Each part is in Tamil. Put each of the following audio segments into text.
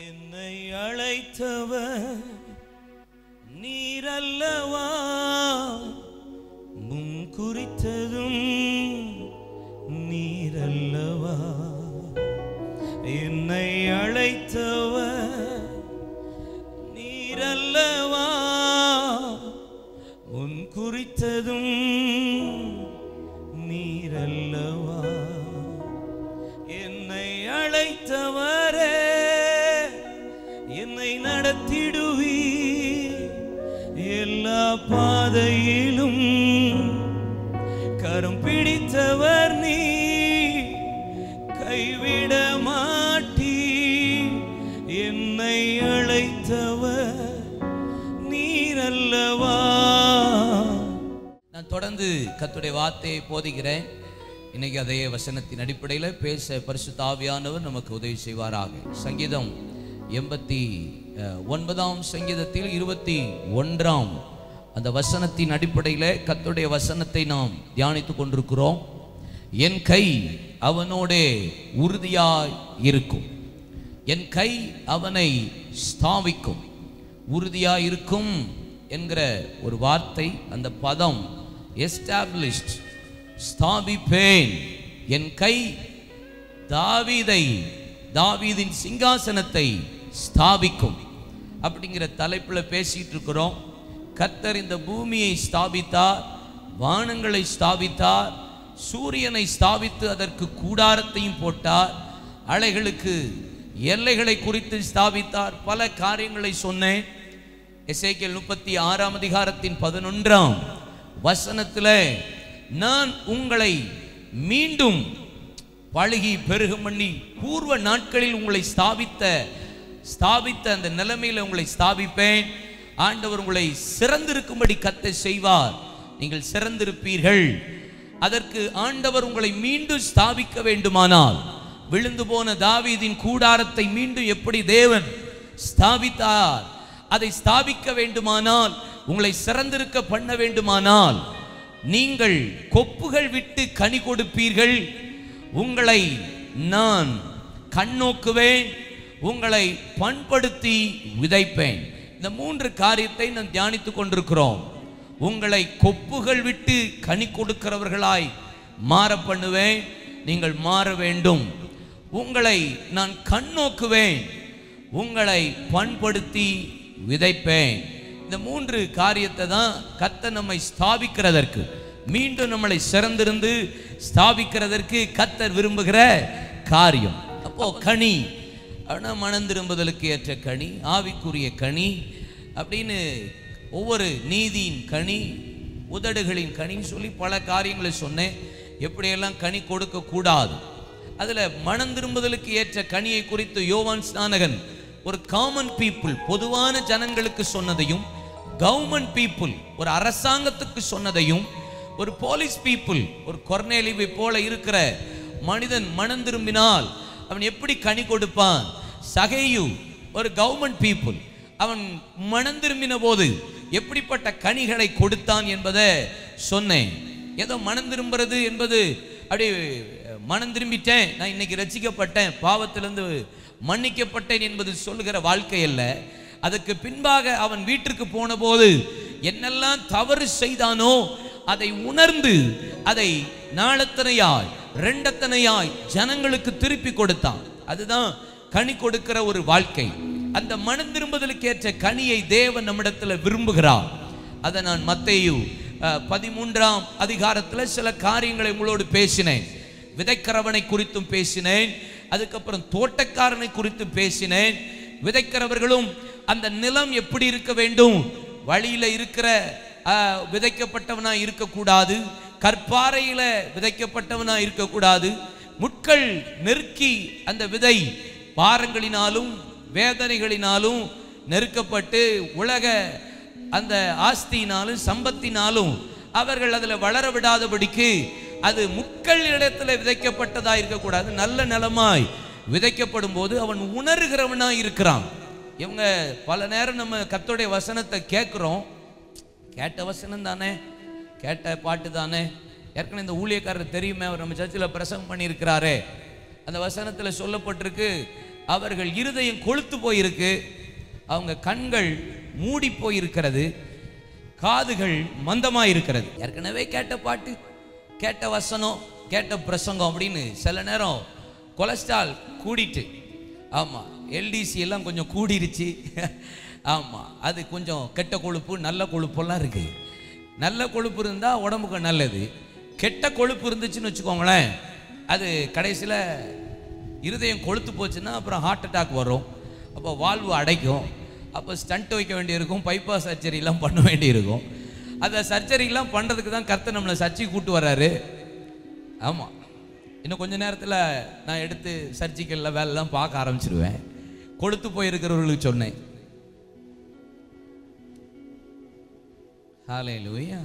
என்னை அழைத்தவர் நீரல்லவா முன் குறித்ததும் நீரல்லவா என்னை அழைத்தவர் நீரல்லவா முன் குறித்ததும் நீரல்லவா என்னை அழைத்தவரே என்னை நடத்திடுவி எல்லா பாதையிலும் கரம் பிடித்தவர் நீ கைவிட மாட்டி என்னை அழைத்தவர் நீரல்லவா நான் தொடர்ந்து கர்த்தருடைய வார்த்தையை போதிக்கிறேன் இன்னைக்கு அதே வசனத்தின் அடிப்படையில் பேச பரிசுத்த ஆவியானவர் நமக்கு உதவி செய்வாராக சங்கீதம் எண்பத்தி அஹ், ஒன்பதாம் சங்கீதத்தில் இருபத்தி ஒன்றாம் அந்த வசனத்தின் அடிப்படையில் கர்த்தருடைய வசனத்தை நாம் தியானித்துக் கொண்டிருக்கிறோம் என் கை அவனோடே உறுதியாய் இருக்கும் என் கை அவனை ஸ்தாபிக்கும் உறுதியாய் இருக்கும் என்கிற ஒரு வார்த்தை அந்த பதம் எஸ்டாப்ளிஷ்ட் ஸ்தாபிப்பேன் என் கை தாவீதை தாவீதின் சிங்காசனத்தை ஸ்தாபிக்கும் அப்படிங்கிற தலைப்பில் பேசிட்டு இருக்கிறோம் கர்த்தர் இந்த பூமியை ஸ்தாபித்தார் வானங்களை ஸ்தாபித்தார் சூரியனை ஸ்தாபித்து அதற்கு கூடாரத்தையும் போட்டார் அலைகளுக்கு எல்லைகளை குறித்து ஸ்தாபித்தார் பல காரியங்களை சொன்னேன் எசேக்கியேல் முப்பத்தி ஆறாம் அதிகாரத்தின் பதினொன்றாம் வசனத்தில் நான் உங்களை மீண்டும் பழுகி பெருகம் பண்ணி பூர்வ நாட்களில் உங்களை ஸ்தாபித்த ஸ்தாபித்த அந்த நிலைமையில் உங்களை ஸ்தாபிப்பேன் ஆண்டவர் உங்களை சிறந்திருக்கும்படி கத்த செய்வார் நீங்கள் சிறந்திருப்பீர்கள் அதற்கு ஆண்டவர் உங்களை மீண்டும் ஸ்தாபிக்க வேண்டுமானால் விழுந்து போன தாவீதின் கூடாரத்தை மீண்டும் எப்படி தேவன் ஸ்தாபித்தார் அதை ஸ்தாபிக்க வேண்டுமானால் உங்களை சிறந்திருக்க பண்ண வேண்டுமானால் நீங்கள் கொப்புகள் விட்டு கனி கொடுப்பீர்கள் உங்களை நான் கண்ணோக்குவேன் உங்களை பண்படுத்தி விதைப்பேன் இந்த மூன்று காரியத்தை நான் தியானித்துக் கொண்டிருக்கிறோம் உங்களை கொப்புகள் விட்டு கனி கொடுக்கிறவர்களாய் மாற பண்ணுவேன் நீங்கள் மாற வேண்டும் உங்களை நான் கண்ணோக்குவேன் உங்களை பண்படுத்தி விதைப்பேன் இந்த மூன்று காரியத்தை தான் கத்த நம்மை ஸ்தாபிக்கிறதற்கு மீண்டும் நம்மளை சிறந்திருந்து ஸ்தாபிக்கிறதற்கு கத்தர் விரும்புகிற காரியம் அப்போ கனி அப்படின்னா மனம் திரும்புதலுக்கு ஏற்ற கனி ஆவிக்குரிய கனி அப்படின்னு ஒவ்வொரு நீதியின் கனி உதடுகளின் கனின்னு சொல்லி பல காரியங்களை சொன்னேன் எப்படியெல்லாம் கனி கொடுக்க கூடாது அதுல மனம் திரும்புதலுக்கு ஏற்ற கனியை குறித்து யோவான் ஸ்நானகன் ஒரு காமன் பீப்புள் பொதுவான ஜனங்களுக்கு சொன்னதையும் கவர்மெண்ட் பீப்புள் ஒரு அரசாங்கத்துக்கு சொன்னதையும் ஒரு போலீஸ் பீப்புள் ஒரு கொர்நேலிவை போல இருக்கிற மனிதன் மனம் திரும்பினால் அவன் எப்படி கனி கொடுப்பான் சகையு ஒரு கவர்மெண்ட் பீப்புள் அவன் மனம் திரும்பின போது எப்படிப்பட்ட கனிகளை கொடுத்தான் என்பதை சொன்னேன் ஏதோ மனம் திரும்புறது என்பது அப்படி மனம் திரும்பிட்டேன் நான் இன்னைக்கு ரசிக்கப்பட்டேன் பாவத்திலிருந்து மன்னிக்கப்பட்டேன் என்பது சொல்லுகிற வாழ்க்கை அல்ல அதுக்கு பின்பாக அவன் வீட்டிற்கு போன போது என்னெல்லாம் தவறு செய்தானோ அதை உணர்ந்து அதை நாளத்தனையாய் ரெண்டத்தனையாய் ஜனங்களுக்கு திருப்பி கொடுத்தான் அதுதான் கனி கொடுக்கிற ஒரு வாழ்க்கை அந்த மனம் திரும்புதலுக்கு ஏற்ற கனியை தேவன் நம்மிடத்தில் விரும்புகிறார் அதை நான் மத்தேயு அஹ், பதிமூன்றாம் அதிகாரத்தில் சில காரியங்களை உங்களோடு பேசினேன் விதைக்கிறவனை குறித்தும் பேசினேன் அதுக்கப்புறம் தோட்டக்காரனை குறித்து பேசினேன் விதைக்கிறவர்களும் அந்த நிலம் எப்படி இருக்க வேண்டும் வழியில இருக்கிற அஹ், விதைக்கப்பட்டவனா இருக்கக்கூடாது கற்பாறையில விதைக்கப்பட்டவனா இருக்கக்கூடாது முட்கள் நெருக்கி அந்த விதை பாரங்களினாலும் வேதனைகளினாலும் நெருக்கப்பட்டு உலக அந்த ஆஸ்தியினாலும் சம்பத்தினாலும் அவர்கள் அதில் வளர விடாதபடிக்கு அது முட்கள் இடத்துல விதைக்கப்பட்டதா இருக்கக்கூடாது நல்ல நிலமாய் விதைக்கப்படும் போது அவன் உணர்கிறவனாய் இருக்கிறான் இவங்க பல நேரம் நம்ம கர்த்தருடைய வசனத்தை கேட்குறோம் கேட்ட வசனம் தானே கேட்ட பாட்டு தானே ஏற்கனவே இந்த ஊழியக்காரர் தெரியுமே அவர் நம்ம சர்ச்சில் பிரசங்கம் பண்ணியிருக்கிறாரே அந்த வசனத்தில் சொல்லப்பட்டிருக்கு அவர்கள் இருதயம் கொழுத்து போயிருக்கு அவங்க கண்கள் மூடி போயிருக்கிறது காதுகள் மந்தமாக இருக்கிறது ஏற்கனவே கேட்ட பாட்டு கேட்ட வசனம் கேட்ட பிரசங்கம் அப்படின்னு சில நேரம் கொலஸ்ட்ரால் கூடிட்டு ஆமாம் எல்டிசி எல்லாம் கொஞ்சம் கூடிருச்சு ஆமாம் அது கொஞ்சம் கெட்ட கொழுப்பு நல்ல கொழுப்பெல்லாம் இருக்குது நல்ல கொழுப்பு இருந்தால் உடம்புக்கு நல்லது கெட்ட கொழுப்பு இருந்துச்சுன்னு வச்சுக்கோங்களேன் அது கடைசியில் இருதயம் கொழுத்து போச்சுன்னா அப்புறம் ஹார்ட் அட்டாக் வரும் அப்போ வாழ்வு அடைக்கும் அப்போ ஸ்டண்ட் வைக்க வேண்டியிருக்கும் பைபாஸ் சர்ஜரிலாம் பண்ண வேண்டியிருக்கும் அந்த சர்ஜரிலாம் பண்ணுறதுக்கு தான் கர்த்தர் நம்மளை சர்ச்சைக்கு கூட்டு வர்றாரு ஆமாம் இன்னும் கொஞ்ச நேரத்தில் நான் எடுத்து சர்ஜிக்கலில் வேலைலாம் பார்க்க ஆரம்பிச்சிருவேன் கொழுத்து போயிருக்கிறவர்களுக்கு சொன்னேன் ஹalleluya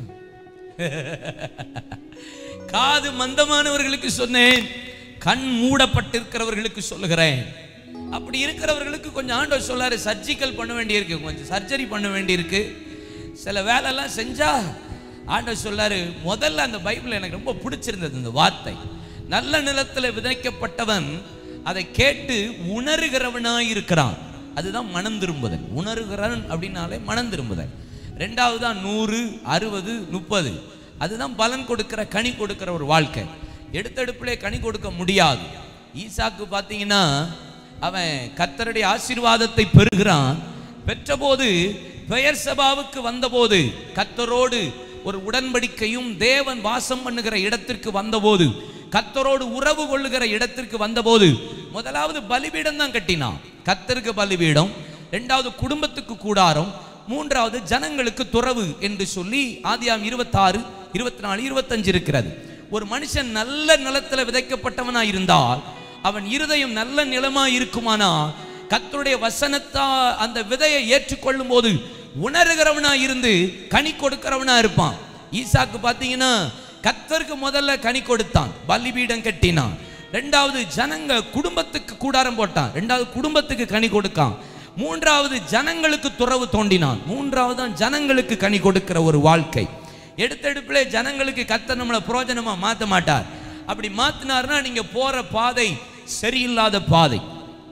காது மந்தமானவர்களுக்கு சொன்னேன் கண் மூடப்பட்டிருக்கிறவர்களுக்கு சொல்லுகிறேன் அப்படி இருக்கிறவர்களுக்கு கொஞ்சம் ஆண்டவர் சொல்லாரு சர்ஜிக்கல் பண்ண வேண்டியிருக்கு கொஞ்சம் சர்ஜரி பண்ண வேண்டியிருக்கு சில வேலைலாம் செஞ்சா ஆண்டவர் சொல்லாரு முதல்ல அந்த பைபிள் எனக்கு ரொம்ப பிடிச்சிருந்தது இந்த வார்த்தை நல்ல நிலத்தில் விதைக்கப்பட்டவன் அதை கேட்டு உணர்கிறவனாய் இருக்கிறான் அதுதான் மனம் திரும்புதல் உணர்கிறவன் அப்படின்னாலே மனம் திரும்புதல் ரெண்டாவது தான் நூறு அறுபது முப்பது அதுதான் பலன் கொடுக்கிற கனி கொடுக்கிற ஒரு வாழ்க்கை எடுத்தெடுப்பிலே கனி கொடுக்க முடியாது ஈசாக்கு பார்த்தீங்கன்னா அவன் கர்த்தருடைய ஆசீர்வாதத்தை பெறுகிறான் பெற்றபோது பெயர் சபாவுக்கு வந்தபோது கர்த்தரோடு ஒரு உடன்படிக்கையும் தேவன் வாசம் பண்ணுகிற இடத்திற்கு வந்தபோது கர்த்தரோடு உறவு கொள்ளுகிற இடத்திற்கு வந்தபோது முதலாவது பலிபீடம் தான் கட்டினான் கர்த்தருக்கு பலிபீடம் ரெண்டாவது குடும்பத்துக்கு கூடாரம் மூன்றாவது ஜனங்களுக்கு துறவு என்று சொல்லி ஆதியாம் இருபத்தாறு இருபத்தி நாலு இருபத்தஞ்சு இருக்கிறது ஒரு மனுஷன் நல்ல நிலத்துல விதைக்கப்பட்டவனா இருந்தால் அவன் இருதயம் நல்ல நிலமா இருக்குமானா கர்த்தருடைய வசனத்தா அந்த விதையை ஏற்றுக்கொள்ளும் போது உணர்கிறவனா இருந்து கனி கொடுக்கிறவனா இருப்பான் ஈசாக்கு பார்த்தீங்கன்னா கர்த்தருக்கு முதல்ல கனி கொடுத்தான் பலிபீடம் கட்டினான் ரெண்டாவது ஜனங்க குடும்பத்துக்கு கூடாரம் போட்டான் ரெண்டாவது குடும்பத்துக்கு கனி கொடுக்கான் மூன்றாவது ஜனங்களுக்கு துறவு தோண்டினான் மூன்றாவது தான் ஜனங்களுக்கு கனி கொடுக்கிற ஒரு வாழ்க்கை எடுத்தெடுப்பிலே ஜனங்களுக்கு கத்த நம்மளை புரோஜனமா மாத்த மாட்டார் அப்படி மாத்தினார்னா நீங்க போற பாதை சரியில்லாத பாதை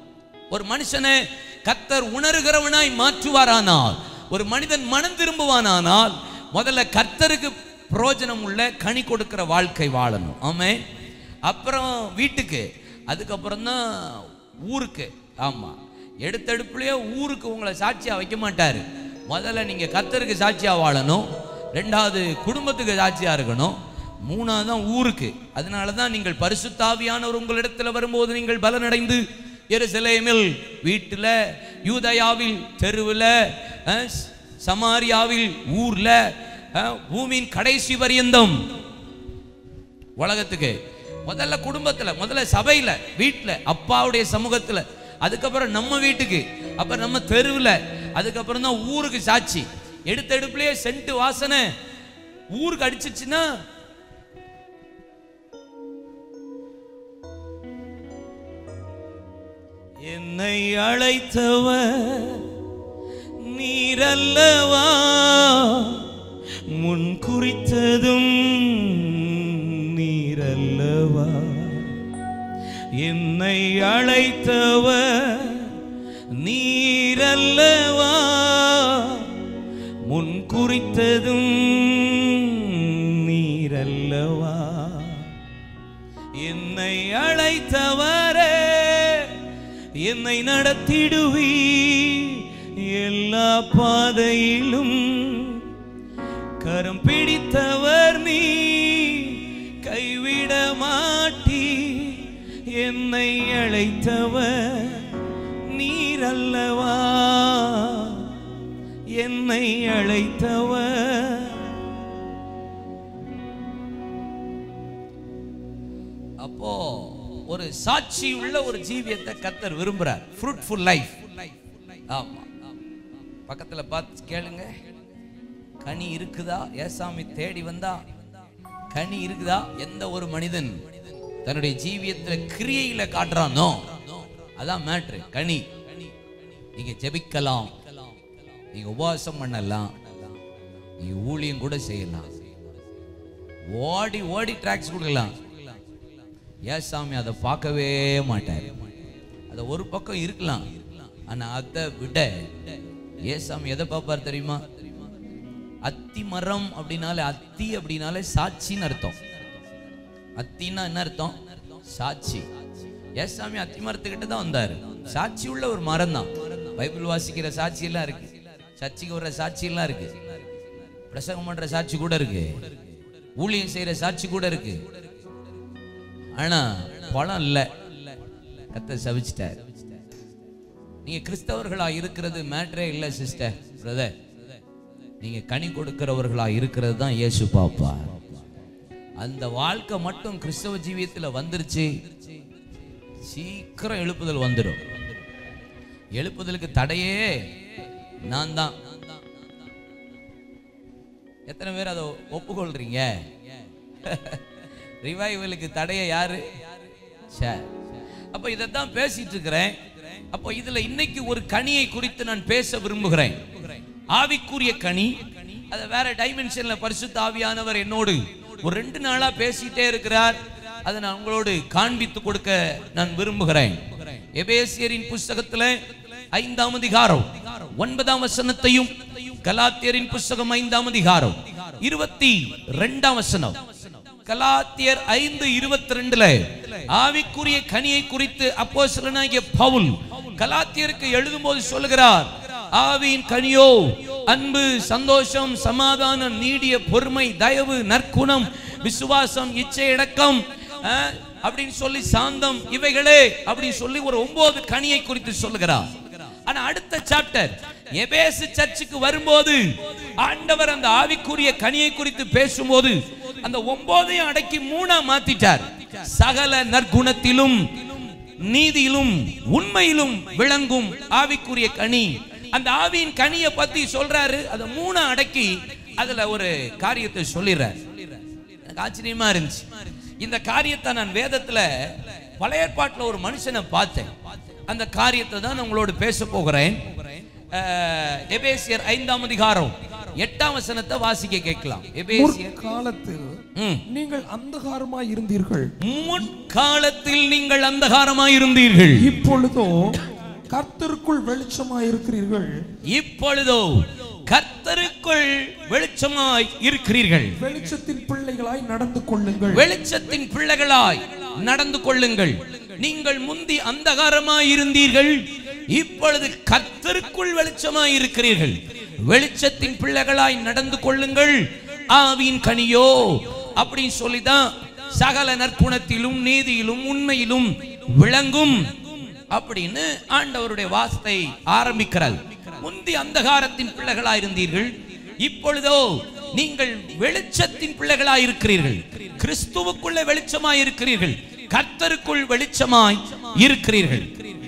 ஒரு மனுஷனை கத்தர் உணர்கிறவனாய் மாற்றுவாரானால் ஒரு மனிதன் மனம் திரும்புவானானால் முதல்ல கர்த்தருக்கு பிரயோஜனம் உள்ள கனி கொடுக்கிற வாழ்க்கை வாழணும் ஆமே அப்புறம் வீட்டுக்கு அதுக்கப்புறம் தான் ஊருக்கு ஆமா எடுத்தெடுப்புலயே ஊருக்கு உங்களை சாட்சியா வைக்க மாட்டாரு முதல்ல நீங்க கர்த்தருக்கு சாட்சியா வாழணும் ரெண்டாவது குடும்பத்துக்கு சாட்சியா இருக்கணும் மூணாவது தான் ஊருக்கு அதனால தான் நீங்கள் பரிசுத்தாவியானவர் உங்களிடத்தில் வரும்போது நீங்கள் பலனடைந்து எருசலேமில் வீட்டில் யூதயாவில் தெருவில் அஹ், சமாரியாவில் ஊர்ல அஹ், பூமியின் கடைசி பரியந்தம் உலகத்துக்கு முதல்ல குடும்பத்துல முதல்ல சபையில வீட்டுல அப்பாவுடைய சமூகத்துல அதுக்கப்புறம் நம்ம வீட்டுக்கு அப்புறம் நம்ம தெருவில் அதுக்கப்புறம் தான் ஊருக்கு சாட்சி எடுத்த எடுப்புலயே சென்ட் வாசனை ஊருக்கு அடிச்சிச்சுன்னா என்னை அழைத்தவர் நீரல்லவா முன் குறித்ததும் நீரல்லவா என்னை அழைத்தவர் நீரல்லவா முன் குறித்ததும் நீரல்லவா என்னை அழைத்தவரே என்னை நடத்திடுவி எல்லா பாதையிலும் கரம் பிடித்தவர் நீ கைவிட மாட்டி என்னை அழைத்தவர் நீரல்லவா என்னை அழைத்தவர் அப்போ ஒரு சாட்சி உள்ள ஒரு ஜீவியத்தை கத்தர் விரும்புறார் ஃப்ரூட்ஃபுல் லைஃப் ஆமா பக்கத்துல பார்த்து கேளுங்க கனி இருக்குதா ஏசாமி தேடி வந்தா கனி இருக்குதா எந்த ஒரு மனிதன் தன்னுடைய ஜீவியத்துல கிரியையில காட்டுறானோ அதான் மேட்ரு கனி நீங்க ஜெபிக்கலாம் நீங்க உபவாசம் பண்ணலாம் நீங்க ஊழியம் கூட செய்யலாம் ஓடி ஓடி ட்ராக்ஸ் கொடுக்கலாம் ஏசாமி அதை பார்க்கவே மாட்டார் அது ஒரு பக்கம் இருக்கலாம் ஆனா அதை விட ஏசாமி எதை பார்ப்பார் தெரியுமா அத்தி மரம் அப்படின்னாலே அத்தி அப்படின்னாலே சாட்சின்னு அர்த்தம் அத்தின்னா என்ன அர்த்தம் சாட்சி ஏசாமி அத்தி மரத்துக்கிட்ட தான் வந்தாரு சாட்சி உள்ள ஒரு மரம் தான் பைபிள் வாசிக்கிற சாட்சி எல்லாம் இருக்கு சர்ச்சுக்கு வர்ற சாட்சி எல்லாம் இருக்கு பிரசங்கம் பண்ற சாட்சி கூட இருக்கு ஊழியம் செய்யற சாட்சி கூட இருக்கு ஆனா பழம் இல்ல கத்த சவிச்சிட்டார் நீங்க கிறிஸ்தவர்களா இருக்கிறது மேட்ரே இல்ல சிஸ்டர் பிரதர் நீங்க கனி கொடுக்கிறவர்களா இருக்கிறது தான் இயேசு பாப்பா அந்த வாழ்க்கை மட்டும் கிறிஸ்தவ ஜீவியத்துல வந்துருச்சு சீக்கிரம் எழுப்புதல் வந்துடும் எழுப்புதலுக்கு தடையே நான் தான் எத்தனை பேர் அதை ஒப்புக்கொள்றீங்க ரிவைவலுக்கு தடைய யாரு ச்சே. அப்ப இதைத்தான் பேசிட்டு இருக்கிறேன் அப்போ இதுல இன்னைக்கு ஒரு கனியை குறித்து நான் பேச விரும்புகிறேன் ஆவிக்குரிய கனி அதை வேற டைமென்ஷன்ல பரிசுத்த ஆவியானவர் என்னோடு ஒரு ரெண்டு நாளா பேசிட்டே இருக்கிறார் அதை நான் உங்களோடு காண்பித்து கொடுக்க நான் விரும்புகிறேன் எபேசியரின் புஸ்தகத்துல ஐந்தாம் அதிகாரம் ஒன்பதாம் வசனத்தையும் கலாத்தியரின் புஸ்தகம் ஐந்தாம் அதிகாரம் இருபத்தி ரெண்டாம் வசனம் கலாத்தியர் ஐந்து இருபத்தி ரெண்டுல ஆவிக்குரிய கனியை குறித்து அப்போஸ்தலனாகிய பவுல் கலாத்தியருக்கு எழுதும்போது சொல்லுகிறார் ஆவியின் கனியோ அன்பு சந்தோஷம் சமாதானம் நீடிய பொறுமை தயவு நற்குணம் விசுவாசம் இச்சை அடக்கம் அஹ், அப்படின்னு சொல்லி சாந்தம் இவைகளே அப்படின்னு சொல்லி ஒரு ஒன்பது கனியை குறித்து சொல்லுகிறார் ஆனா அடுத்த சாப்டர் எபேசு சர்ச்சுக்கு வரும்போது ஆண்டவர் அந்த ஆவிக்குரிய கனியை குறித்து பேசும்போது அந்த ஒன்பதையும் அடக்கி மூணா மாத்திட்டார் சகல நற்குணத்திலும் நீதியிலும் உண்மையிலும் விளங்கும் ஆவிக்குரிய கனி அந்த ஆவியின் கனியை பத்தி சொல்றாரு அதை மூணா அடக்கி அதுல ஒரு காரியத்தை சொல்லிடுறார் எனக்கு ஆச்சரியமா இருந்துச்சு இந்த காரியத்தை நான் வேதத்துல பழைய ஏற்பாட்டுல ஒரு மனுஷனை பார்த்தேன் அந்த காரியத்தை தான் நான் உங்களோடு பேச போகிறேன் அஹ், எபேசியர் ஐந்தாம் அதிகாரம் எட்டாம் வசனத்தை வாசிக்க கேட்கலாம் எபேசியர் முற்காலத்தில் ம். நீங்கள் அந்தகாரமாய் இருந்தீர்கள் முற்காலத்தில் நீங்கள் அந்தகாரமாய் இருந்தீர்கள் இப்பொழுதோ கர்த்தருக்குள் வெளிச்சமாய் இருக்கிறீர்கள் இப்பொழுதோ கர்த்தருக்குள் வெளிச்சமாய் இருக்கிறீர்கள் வெளிச்சத்தின் பிள்ளைகளாய் நடந்து கொள்ளுங்கள் வெளிச்சத்தின் பிள்ளைகளாய் நடந்து கொள்ளுங்கள் நீங்கள் முந்தி அந்தகாரமாய் இருந்தீர்கள் இப்பொழுது கர்த்தருக்குள் வெளிச்சமாய் இருக்கிறீர்கள் வெளிச்சத்தின் பிள்ளைகளாய் நடந்து கொள்ளுங்கள் ஆவியின் கனியோ அப்படின்னு சொல்லிதான் சகல நற்குணத்திலும் நீதியிலும் உண்மையிலும் விளங்கும் அப்படின்னு ஆண்டவருடைய வாசத்தை ஆரம்பிக்கிறார் முந்தி அந்தகாரத்தின் பிள்ளைகளாய் இருந்தீர்கள் இப்பொழுதோ நீங்கள் வெளிச்சத்தின் பிள்ளைகளாய் இருக்கிறீர்கள் கிறிஸ்துவுக்குள்ள வெளிச்சமாய் இருக்கிறீர்கள் கர்த்தருக்குள் வெளிச்சமாய் இருக்கிறீர்கள்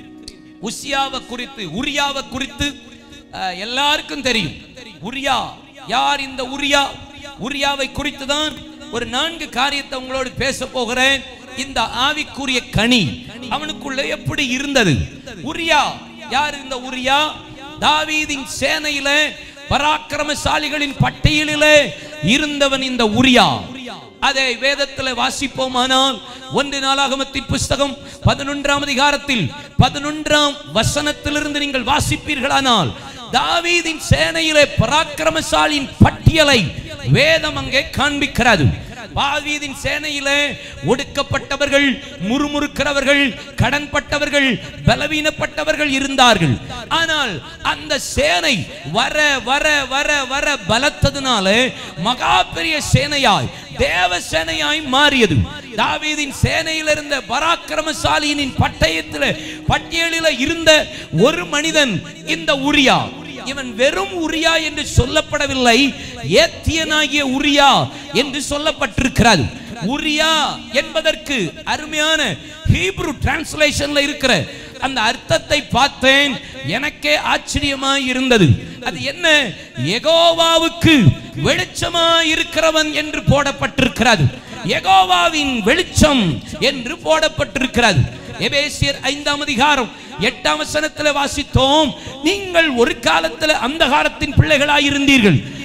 உசியாவை குறித்து உரியாவை குறித்து அஹ், எல்லாருக்கும் தெரியும் உரியா யார் இந்த உரியா உரியாவை குறித்து தான் ஒரு நான்கு காரியத்தை உங்களோடு பேச போகிறேன் இந்த ஆவிக்குரிய கனி அவனுக்குள்ள எப்படி இருந்தது உரியா யார் இந்த உரியா தாவீதின் சேனையிலே பராக்கிரமசாலிகளின் பட்டியலிலே இருந்தவன் இந்த உரியா அதை வேதத்தில் வாசிப்போமானால் ஒன்று நாளாகமத்தின் புஸ்தகம் பதினொன்றாம் அதிகாரத்தில் பதினொன்றாம் வசனத்திலிருந்து நீங்கள் வாசிப்பீர்களானால் தாவீதின் சேனையிலே பராக்கிரமசாலியின் பட்டியலை வேதம் அங்கே காண்பிக்கிறது தாவீதின் சேனையிலே ஒடுக்கப்பட்டவர்கள் முறுமுறுக்கிறவர்கள் கடன்பட்டவர்கள் பலவீனப்பட்டவர்கள் இருந்தார்கள் ஆனால் அந்த சேனை வர வர வர வர பலத்ததுனால மகா பெரிய சேனையாய் தேவ சேனையாய் மாறியது தாவீதின் சேனையில் இருந்த பராக்கிரமசாலியின் பட்டயத்தில் பட்டியலில் இருந்த ஒரு மனிதன் இந்த உரியா இவன் வெறும் உரியா என்று சொல்லப்படவில்லை ஏத்தியனாகிய உரியா என்று சொல்லப்பட்டிருக்கிறது உரியா என்பதற்கு அருமையான ஹீப்ரு டிரான்ஸ்லேஷன்ல இருக்கிற அந்த அர்த்தத்தை பார்த்தேன் எனக்கே ஆச்சரியமாய் இருந்தது அது என்ன எகோவாவுக்கு வெளிச்சமாய் இருக்கிறவன் என்று போடப்பட்டிருக்கிறது எகோவாவின் வெளிச்சம் என்று போடப்பட்டிருக்கிறது எபேசியர் ஐந்தாம் அதிகாரம் எட்டாம் வசனத்தில் வாசித்தோம் நீங்கள் ஒரு காலத்தில் அந்தகாரத்தின் பிள்ளைகளாய் இருந்தீர்கள்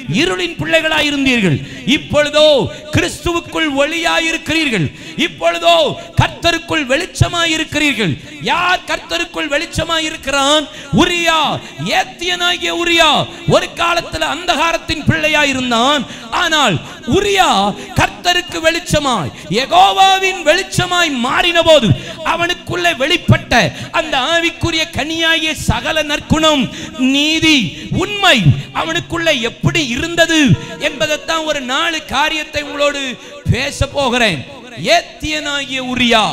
இருளின் பிள்ளைகளாய் இருந்தீர்கள் இப்பொழுதோ கிறிஸ்துவுக்குள் ஒளியாய் இருக்கிறீர்கள் இப்பொழுதோ கர்த்தருக்குள் வெளிச்சமாய் இருக்கிறீர்கள் யார் கர்த்தருக்குள் வெளிச்சமாய் இருக்கிறான் உரியா ஏத்தியனாகிய உரியா ஒரு காலத்துல அந்தகாரத்தின் பிள்ளையாய் இருந்தான் ஆனால் உரியா கர்த்தருக்கு வெளிச்சமாய் யெகோவாவின் வெளிச்சமாய் மாறின போது அவனுக்குள்ளே வெளிப்பட்ட அந்த ஆவிக்குரிய கனியாகிய சகல நற்குணம் நீதி உண்மை அவனுக்குள்ள எப்படி இருந்தது என்பதைத்தான் ஒரு நாலு காரியத்தை உங்களோடு பேச போகிறேன் ஏத்தியனாகிய உரியா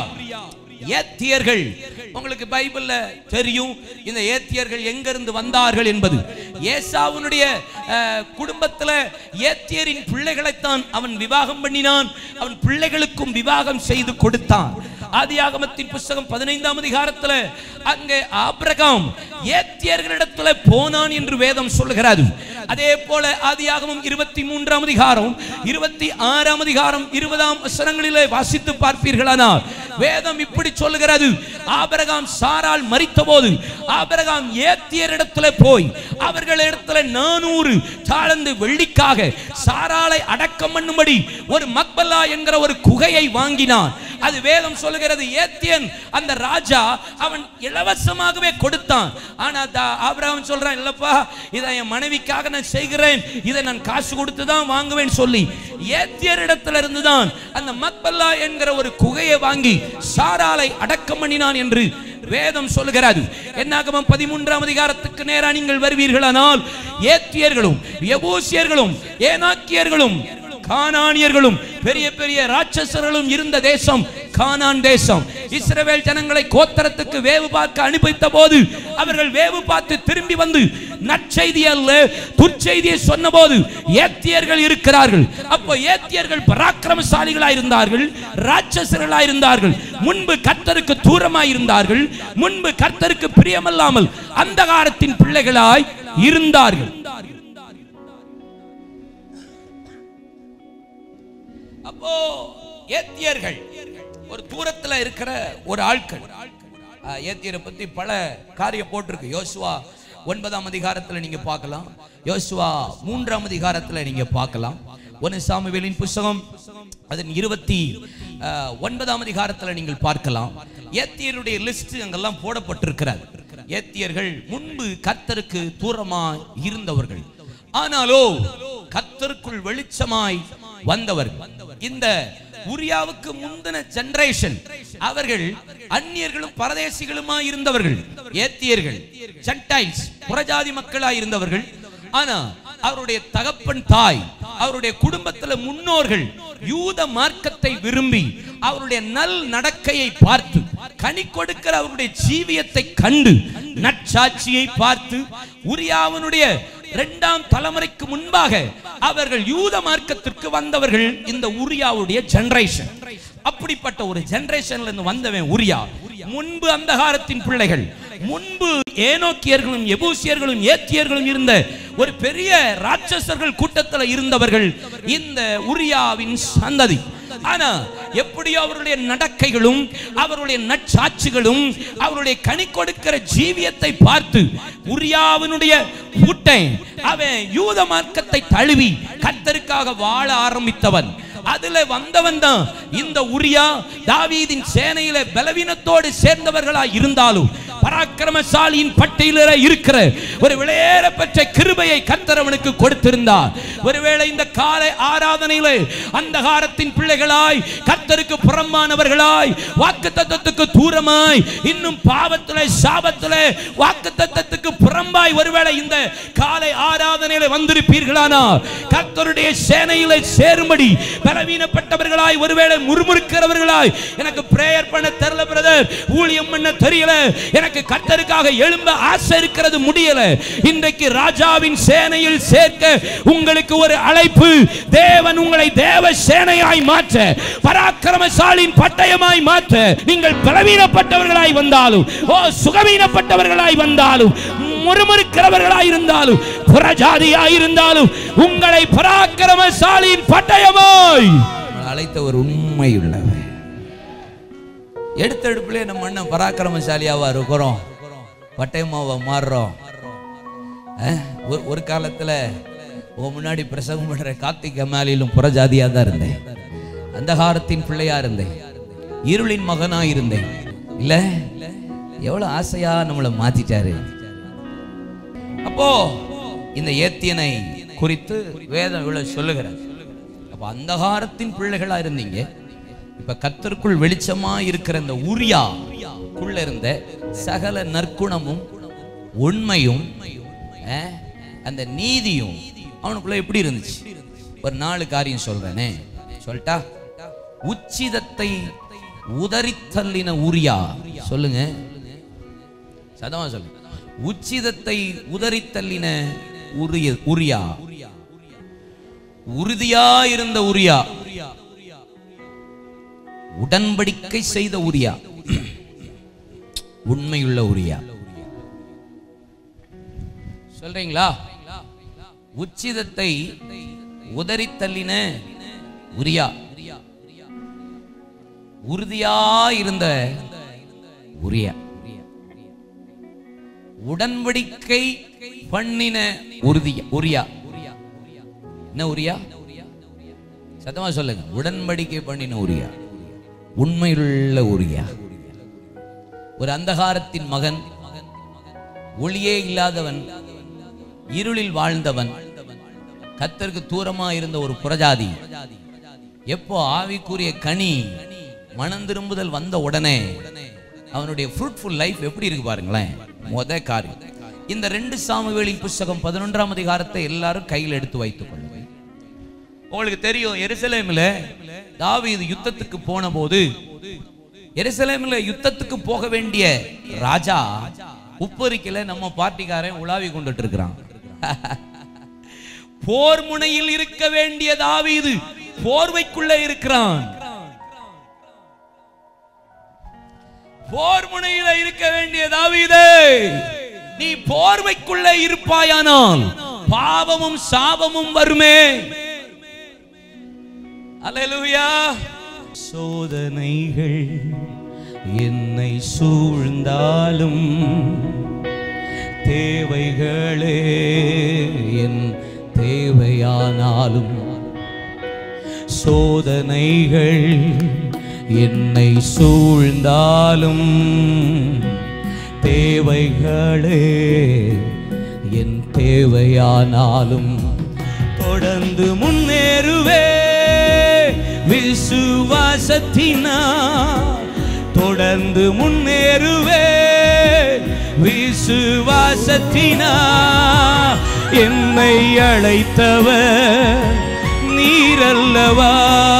ஏத்தியர்கள் உங்களுக்கு பைபிள்ல தெரியும் இந்த ஏத்தியர்கள் எங்கிருந்து வந்தார்கள் என்பது ஏசாவுனுடைய அஹ், குடும்பத்துல ஏத்தியரின் பிள்ளைகளைத்தான் அவன் விவாகம் பண்ணினான் அவன் பிள்ளைகளுக்கும் விவாகம் செய்து கொடுத்தான் ஆதியாகமத்தின் புஸ்தகம் பதினைந்தாம் அதிகாரத்துல அங்கே ஆபிரகாம் ஏத்தியர்களிடத்துல போனான் என்று வேதம் சொல்லுகிறது அதே போல ஆதியாகமம் இருபத்தி மூன்றாம் அதிகாரம் இருபத்தி ஆறாம் அதிகாரம் இருபதாம் வசனங்களிலே வாசித்து பார்ப்பீர்களானால் வேதம் இப்படி சொல்லுகிறது ஆபிரகாம் சாரால் மரித்த போது ஆபிரகாம் ஏத்தியரிடத்துல போய் அவர்களிடத்துல நானூறு தாளந்து வெள்ளிக்காக சாராளை அடக்கம் பண்ணும்படி ஒரு மக்பல்லா என்கிற ஒரு குகையை வாங்கினான் அது வேதம் சொல்லுகிறது ஏத்தியன் அந்த ராஜா அவன் இலவசமாகவே கொடுத்தான் ஆனா தா- ஆபிரகாம் சொல்றான் இல்லப்பா இதை என் மனைவிக்காக நான் செய்கிறேன் இதை நான் காசு கொடுத்து தான் வாங்குவேன் சொல்லி ஏத்தியரிடத்துல இருந்து தான் அந்த மக்பல்லா என்கிற ஒரு குகையை வாங்கி சாராலை அடக்கம் பண்ணினான் என்று வேதம் சொல்லுகிறது என்னாகமம் பதிமூன்றாம் அதிகாரத்துக்கு நேரா நீங்கள் வருவீர்களானால் ஏத்தியர்களும் எபூசியர்களும் ஏனாக்கியர்களும் கானானியர்களும் பெரிய பெரிய ராட்சசர்களும் இருந்த தேசம் கானான் தேசம் இஸ்ரவேல் ஜனங்களை கோத்தரத்துக்கு வேவு பார்க்க அனுப்பித்த போது அவர்கள் வேவு பார்த்து திரும்பி வந்து நற்செய்தி அல்ல துர்ச்செய்தியை சொன்னபோது ஏத்தியர்கள் இருக்கிறார்கள் அப்போ ஏத்தியர்கள் பராக்கிரமசாலிகளாய் இருந்தார்கள் ராட்சசர்களாய் இருந்தார்கள் முன்பு கர்த்தருக்கு தூரமாய் இருந்தார்கள் முன்பு கர்த்தருக்கு பிரியமல்லாமல் அந்தகாரத்தின் பிள்ளைகளாய் இருந்தார்கள் அப்போ ஏத்தியர்கள் ஒரு தூரத்துல இருக்கிற ஒரு ஆட்கள் ஆ, ஏத்தியரை பத்தி பல காரியம் போட்டிருக்கு யோசுவா ஒன்பதாம் அதிகாரத்துல நீங்க பார்க்கலாம் யோசுவா மூன்றாம் அதிகாரத்துல நீங்க பார்க்கலாம் ஒன்னு சாமுவேலின் புஸ்தகம் அதன் இருபத்தி ஆ, ஒன்பதாம் அதிகாரத்துல நீங்கள் பார்க்கலாம் ஏத்தியருடைய லிஸ்ட் அங்கெல்லாம் போடப்பட்டிருக்கிறது ஏத்தியர்கள் முன்பு கர்த்தருக்கு தூரமா இருந்தவர்கள் ஆனாலோ கர்த்தருக்குள் வெளிச்சமாய் வந்தவர்கள் இந்த உரியாவுக்கு முந்தின ஜெனரேஷன் அவர்கள் அந்நியர்களும் பரதேசிகளுமா இருந்தவர்கள் ஏத்தியர்கள் ஜென்டைல்ஸ் புறஜாதி மக்களாய் இருந்தவர்கள் ஆனா அவருடைய தகப்பன் தாய் அவருடைய குடும்பத்துல முன்னோர்கள் யூத மார்க்கத்தை விரும்பி அவருடைய நல் நடக்கையை பார்த்து கனி கொடுக்கிற அவருடைய ஜீவியத்தை கண்டு நற்சாட்சியை பார்த்து உரியாவனுடைய இரண்டாம் தலைமுறைக்கு முன்பாக அவர்கள் யூத மார்க்கத்திற்கு வந்தவர்கள் இந்த உரியாவுடைய ஜெனரேஷன் அப்படிப்பட்ட ஒரு ஜெனரேஷன்ல இருந்து வந்தவன் உரியா முன்பு அந்தகாரத்தின் பிள்ளைகள் முன்பு ஏனோக்கியர்களும் எபூசியர்களும் ஏத்தியர்களும் இருந்த ஒரு பெரிய ராட்சசர்கள் கூட்டத்தில் இருந்தவர்கள் இந்த உரியாவின் சந்ததி ஆனா எப்படியோ அவருடைய நடக்கைகளும் அவருடைய நற்சாட்சிகளும் அவருடைய கனி கொடுக்கிற ஜீவியத்தை பார்த்து உரியாவினுடைய பூட்டை அவன் யூத மார்க்கத்தை தழுவி கர்த்தருக்காக வாழ ஆரம்பித்தவன் அதுல வந்தவன் தான் இந்த உரியா தாவீதின் சேனையில பலவீனத்தோடு சேர்ந்தவர்களா இருந்தாலும் பராக்கிரமசாலியின் பட்டியலில் இருக்கிற ஒரு விளையேற பெற்ற கிருபையை கர்த்தர் அவனுக்கு கொடுத்திருந்தார் ஒருவேளை இந்த காலை ஆராதனையில அந்தகாரத்தின் பிள்ளைகளாய் கர்த்தருக்கு புறம்பானவர்களாய் வாக்கு தத்தத்துக்கு தூரமாய் இன்னும் பாவத்திலே சாபத்திலே வாக்கு தத்தத்துக்கு புறம்பாய் ஒருவேளை இந்த காலை ஆராதனையில வந்திருப்பீர்களானா கர்த்தருடைய சேனையில சேரும்படி பலவீனப்பட்டவர்களாய் ஒருவேளை முறுமுறுக்கிறவர்களாய் எனக்கு பிரேயர் பண்ண தெரியல பிரதர் ஊழியம் பண்ண தெரியல எனக்கு கர்த்தருக்காக எழும்ப ஆசை இருக்கிறது முடியல இன்றைக்கு ராஜாவின் சேனையில் சேர்க்க உங்களுக்கு ஒரு அழைப்பு தேவன் உங்களை தேவ சேனையாய் மாற்ற பராக்கிரமசாலின் பட்டயமாய் மாற்ற நீங்கள் பலவீனப்பட்டவர்களாய் வந்தாலும் ஓ சுகவீனப்பட்டவர்களாய் வந்தாலும் முறுமுறுக்கிறவர்களாய் இருந்தாலும் புறஜாதியாய் இருந்தாலும் உங்களை பராக்கிரமசாலியின் பட்டயமாய் உங்களை அழைத்த ஒரு உண்மையுள்ளவர் எடுத்த எடுப்புல நம்ம அண்ணன் பராக்கிரமசாலியாவா இருக்கிறோம் பட்டயமாவா மாறுறோம் அஹ், ஒரு- ஒரு காலத்துல உன் முன்னாடி பிரசவம் பண்ற கார்த்திக் மேலிலும் புறஜாதியா தான் இருந்தேன் அந்தகாரத்தின் பிள்ளையா இருந்தேன் இருளின் மகனா இருந்தேன் இல்ல எவ்வளவு ஆசையா நம்மளை மாத்திட்டாரு அப்போ இந்த ஏத்தியனை குறித்து வேதம் இவ்வளவு சொல்லுகிறார் அப்ப அந்தகாரத்தின் பிள்ளைகளா இருந்தீங்க இப்ப கத்தருக்குள் வெளிச்சமா இருக்கிற இந்த உரியா குள்ள இருந்த சகல நற்குணமும் உண்மையும் அஹ், அந்த நீதியும் அவனுக்குள்ள எப்படி இருந்துச்சு ஒரு நாலு காரியம் சொல்றேனே சொல்லட்டா உச்சிதத்தை உதறித்தள்ளின உரியா சொல்லுங்க சதமா சொல்லுங்க உச்சிதத்தை உதறித்தள்ளின உரிய உரியா உறுதியா இருந்த உரியா உடன்படிக்கை செய்த உரியா உண்மையுள்ள உரியா சொல்றீங்களா உச்சிதத்தை உதறித்தள்ளின உரியா உறுதியா இருந்த உரியா உடன்படிக்கை பண்ணின உறுதிய உரியா என்ன உரியா சத்தமா சொல்லுங்க உடன்படிக்கை பண்ணின உரியா உண்மையுள்ள உரியா ஒரு அந்தகாரத்தின் மகன் ஒளியே இல்லாதவன் இருளில் வாழ்ந்தவன் கத்தருக்கு தூரமா இருந்த ஒரு புறஜாதி எப்போ ஆவிக்குரிய கனி மனம் திரும்புதல் வந்த உடனே அவனுடைய ஃப்ரூட்ஃபுல் லைஃப் எப்படி இருக்கு பாருங்களேன் முத காரியம் இந்த ரெண்டு சாமுவேலின் புஸ்தகம் பதினொன்றாம் அதிகாரத்தை எல்லாரும் கையில் எடுத்து வைத்துக் கொள்ளுங்க உங்களுக்கு தெரியும் எருசலேமில் தாவீது யுத்தத்துக்கு போன போது எருசலேமில் யுத்தத்துக்கு போக வேண்டிய ராஜா உப்பரிக்கல நம்ம பார்ட்டிக்காரன் உலாவி கொண்டுட்டு இருக்கிறான் போர் முனையில் இருக்க வேண்டிய தாவீது போர்வைக்குள்ள இருக்கிறான் போர் முனையில இருக்க வேண்டிய தாவீதே நீ போர்வைக்குள்ள இருப்பாயானால் பாவமும் சாபமும் வருமே அல்லேலூயா சோதனைகள் என்னை சூழ்ந்தாலும் தேவைகளே என் தேவையானாலும் சோதனைகள் என்னை சூழ்ந்தாலும் தேவைகளே என் தேவையானாலும் தொடர்ந்து முன்னேறுவே விசுவாசத்தினா தொடர்ந்து முன்னேறுவே விசுவாசத்தினா என்னை அழைத்தவர் நீரல்லவா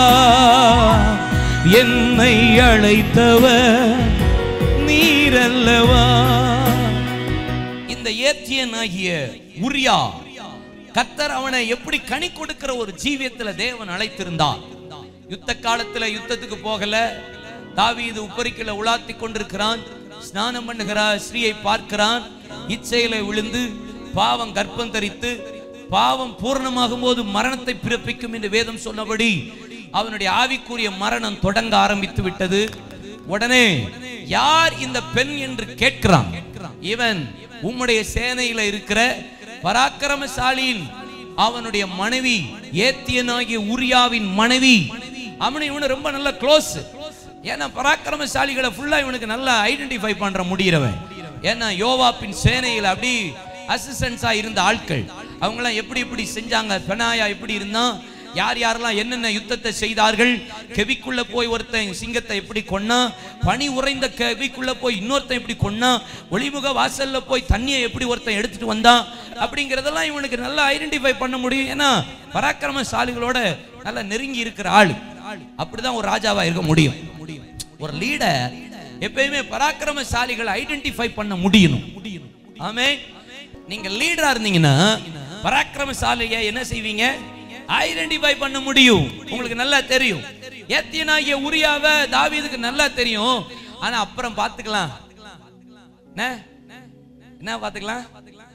என்னை அழைத்தவர் நீரல்லவா இந்த ஏத்தியனாகிய உரியா கத்தர் அவனை எப்படி கனி கொடுக்கிற ஒரு ஜீவியத்துல தேவன் அழைத்திருந்தார் யுத்த காலத்துல யுத்தத்துக்கு போகல தாவீது உப்பரிக்கல உலாத்தி கொண்டிருக்கிறான் ஸ்நானம் பண்ணுகிறார் ஸ்ரீயை பார்க்கிறான் இச்சையில விழுந்து பாவம் கர்ப்பம் தரித்து பாவம் பூர்ணமாகும் போது மரணத்தை பிறப்பிக்கும் என்று வேதம் சொன்னபடி அவனுடைய ஆவிக்குரிய மரணம் தொடங்க ஆரம்பித்து விட்டது உடனே யார் இந்த பெண் என்று கேட்கிறான் இவன் உம்முடைய சேனையில இருக்கிற பராக்கிரமசாலியின் அவனுடைய மனைவி ஏத்தியனாகிய உரியாவின் மனைவி அவனை இவனு ரொம்ப நல்ல க்ளோஸ் ஏன்னா பராக்கிரமசாலிகளை ஃபுல்லா இவனுக்கு நல்லா ஐடென்டிஃபை பண்ற முடிகிறவன் ஏன்னா யோவாப்பின் சேனையில் அப்படி அசிஸ்டன்ஸா இருந்த ஆட்கள் அவங்களாம் எப்படி எப்படி செஞ்சாங்க பெனாயா எப்படி இருந்தான் யார் யாரெல்லாம் என்னென்ன யுத்தத்தை செய்தார்கள் கெவிக்குள்ள போய் ஒருத்தன் சிங்கத்தை எப்படி கொன்னா பனி உறைந்த கெவிக்குள்ள போய் இன்னொருத்தன் எப்படி கொன்னா ஒளிமுக வாசல்ல போய் தண்ணியை எப்படி ஒருத்தன் எடுத்துட்டு வந்தான் அப்படிங்கிறதெல்லாம் இவனுக்கு நல்லா ஐடென்டிஃபை பண்ண முடியும் ஏன்னா பராக்கிரமசாலிகளோட நல்லா நெருங்கி இருக்கிற ஆளு அப்படிதான் ஒரு ராஜாவா இருக்க முடியும் ஒரு லீடர் எப்பயுமே பராக்கிரமசாலிகளை ஐடென்டிஃபை பண்ண முடியணும் ஆமே நீங்க லீடரா இருந்தீங்கன்னா பராக்கிரமசாலியை என்ன செய்வீங்க ஐடென்டிஃபை பண்ண முடியும் உங்களுக்கு நல்லா தெரியும் ஏத்தியனாகிய உரியாவ தாவீதுக்கு நல்லா தெரியும் ஆனா அப்புறம் பாத்துக்கலாம் என்ன என்ன பாத்துக்கலாம்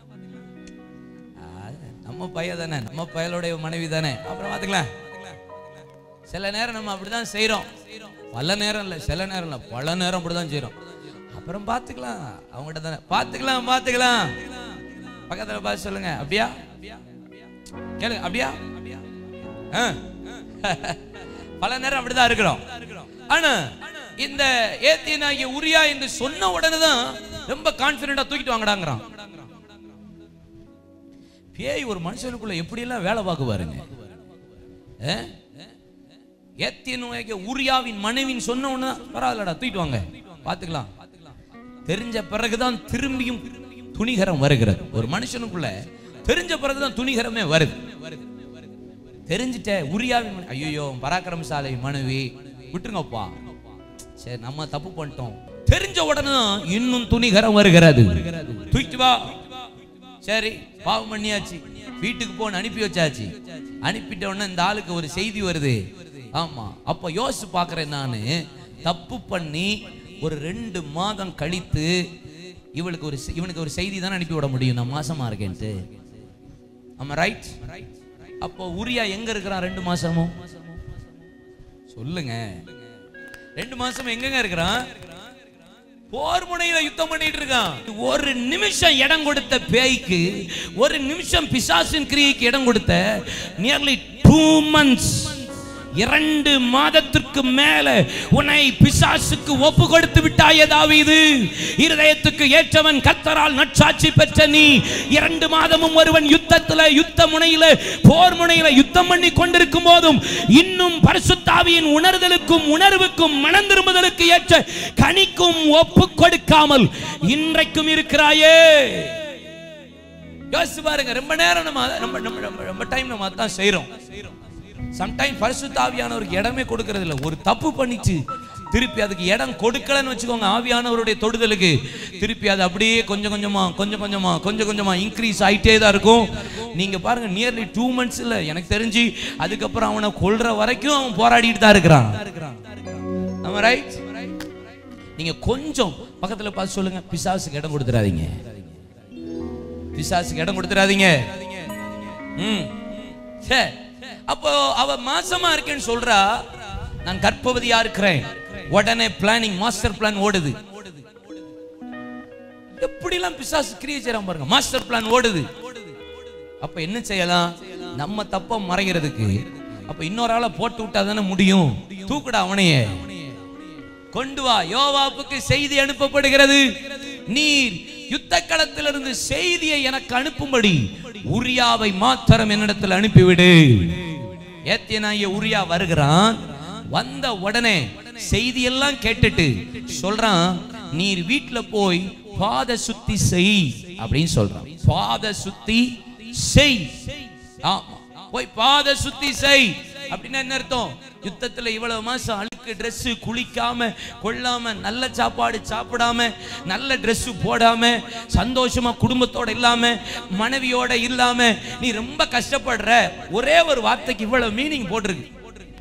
ஆ, நம்ம பையன் தானே நம்ம பயலுடைய மனைவி தானே அப்புறம் பாத்துக்கலாம் சில நேரம் நம்ம அப்படிதான் செய்றோம் பல நேரம் இல்ல சில நேரம் இல்ல பல நேரம் அப்படிதான் செய்றோம் அப்புறம் பாத்துக்கலாம் அவங்ககிட்ட தானே பாத்துக்கலாம் பாத்துக்கலாம் பக்கத்துல பார்த்து சொல்லுங்க அப்படியா கேளு அப்படியா ஆ. பல நேரம் அப்படிதான் இருக்கிறோம் ஆனா இந்த ஏத்தியனாகிய உரியா என்று சொன்ன உடனே தான் ரொம்ப கான்பிடண்டா தூக்கிட்டு வாங்கடாங்கிறான் பேய் ஒரு மனுஷனுக்குள்ள எப்படி எல்லாம் வேலை பார்க்குவாருங்க ஆ? ஏத்தியனாகிய உரியாவின் மனைவின் சொன்ன உடனே தான், பரவாயில்லடா தூக்கிட்டு வாங்க பாத்துக்கலாம் தெரிஞ்ச பிறகுதான் திரும்பியும் துணிகரம் வருகிறது ஒரு மனுஷனுக்குள்ள தெரிஞ்ச பிறகுதான் துணிகரமே வருது தெரிஞ்சிட்ட உரியாவின் மனைவி ஐயோ பராக்கிரமசாலை மனைவி விட்டுருங்கப்பா சரி நம்ம தப்பு பண்ணிட்டோம் தெரிஞ்ச உடனே தான் இன்னும் துணிகரம் வருகிறது தூக்கிட்டு வா சரி பாவம் பண்ணியாச்சு வீட்டுக்கு போன்னு அனுப்பி வச்சாச்சு அனுப்பிட்ட உடனே இந்த ஆளுக்கு ஒரு செய்தி வருது ஆமா அப்ப யோசிச்சு பார்க்கறேன் நானு தப்பு பண்ணி ஒரு ரெண்டு மாதம் கழித்து இவளுக்கு ஒரு செ- இவனுக்கு ஒரு செய்தி தானே அனுப்பி விட முடியும் நான் மாசமா இருக்கேன்ட்டு ஆமா ரைட் அப்போ உரியா எங்க இருக்கிறான் ரெண்டு மாசமும் சொல்லுங்க ரெண்டு மாசம் எங்கங்க இருக்கிறான் போர் முனையில யுத்தம் பண்ணிட்டு இருக்கான் ஒரு நிமிஷம் இடம் கொடுத்த பேய்க்கு ஒரு நிமிஷம் பிசாசின் கிரியைக்கு இடம் கொடுத்த நியர்லி டூ மந்த்ஸ் இரண்டு மாதத்திற்கு மேல உன்னை பிசாசுக்கு ஒப்பு கொடுத்து விட்டாயே தாவீது இருதயத்துக்கு ஏற்றவன் கத்தரால் நற்சாட்சி பெற்ற நீ இரண்டு மாதமும் ஒருவன் யுத்தத்துல யுத்த முனையில போர் முனையில யுத்தம் பண்ணி கொண்டிருக்கும் போதும் இன்னும் பரிசுத்தாவியின் உணர்தலுக்கும் உணர்வுக்கும் மனம் திரும்புதலுக்கு ஏற்ற கனிக்கும் ஒப்பு கொடுக்காமல் இன்றைக்கும் இருக்கிறாயே யோசிச்சு பாருங்க ரொம்ப நேரம் நம்ம அத- நம்ம நம்ம நம்ம ரொம்ப டைம் நம்ம அதான் செய்றோம் சம்டைம் பரிசுத்த ஆவியானவருக்கு இடமே கொடுக்கறது இல்ல ஒரு தப்பு பண்ணிச்சு திருப்பி அதுக்கு இடம் கொடுக்கலன்னு வச்சுக்கோங்க ஆவியானவருடைய தொடுதலுக்கு திருப்பி அது அப்படியே கொஞ்சம் கொஞ்சமா கொஞ்சம் கொஞ்சமா கொஞ்சம் கொஞ்சமா இன்க்ரீஸ் ஆயிட்டே தான் இருக்கும் நீங்க பாருங்க நியர்லி டூ மந்த்ஸ் இல்ல எனக்கு தெரிஞ்சு அதுக்கப்புறம் அவனை கொல்ற வரைக்கும் அவன் போராடிட்டு தான் இருக்கிறான் நம்ம ரைட் நீங்க கொஞ்சம் பக்கத்துல பார்த்து சொல்லுங்க பிசாசுக்கு இடம் கொடுத்துறாதீங்க பிசாசுக்கு இடம் கொடுத்துறாதீங்க ம் சரி அப்போ அவ மாசமா இருக்கேன்னு சொல்றா நான் கர்ப்பவதியா இருக்கிறேன் உடனே பிளானிங் மாஸ்டர் பிளான் ஓடுது எப்படிலாம் பிசாசு கிரியை செய்யறான் பாருங்க மாஸ்டர் பிளான் ஓடுது அப்ப என்ன செய்யலாம் நம்ம தப்ப மறைகிறதுக்கு அப்ப இன்னொரு ஆளை போட்டு விட்டா தானே முடியும் தூக்குடா அவனையே கொண்டு வா யோவாப்புக்கு செய்தி அனுப்பப்படுகிறது நீர் யுத்த களத்திலிருந்து செய்தியை எனக்கு அனுப்பும்படி உரியாவை மாத்திரம் என்னிடத்தில் அனுப்பிவிடு ஏத்தியனாகிய உரியா வருகிறான் வந்த உடனே செய்தி எல்லாம் கேட்டுட்டு சொல்றான் நீர் வீட்டுல போய் பாத சுத்தி செய் அப்படின்னு சொல்றான் பாத சுத்தி செய் ஆமா போய் பாத சுத்தி செய் அப்படின்னா என்ன அர்த்தம் யுத்தத்துல இவ்வளவு மாசம் அழுக்கு Dress குளிக்காம கொள்ளாம நல்ல சாப்பாடு சாப்பிடாம நல்ல Dress போடாம சந்தோஷமா குடும்பத்தோட இல்லாம மனைவியோட இல்லாம நீ ரொம்ப கஷ்டப்படுற ஒரே ஒரு வார்த்தைக்கு இவ்வளவு மீனிங் போட்டிருக்கு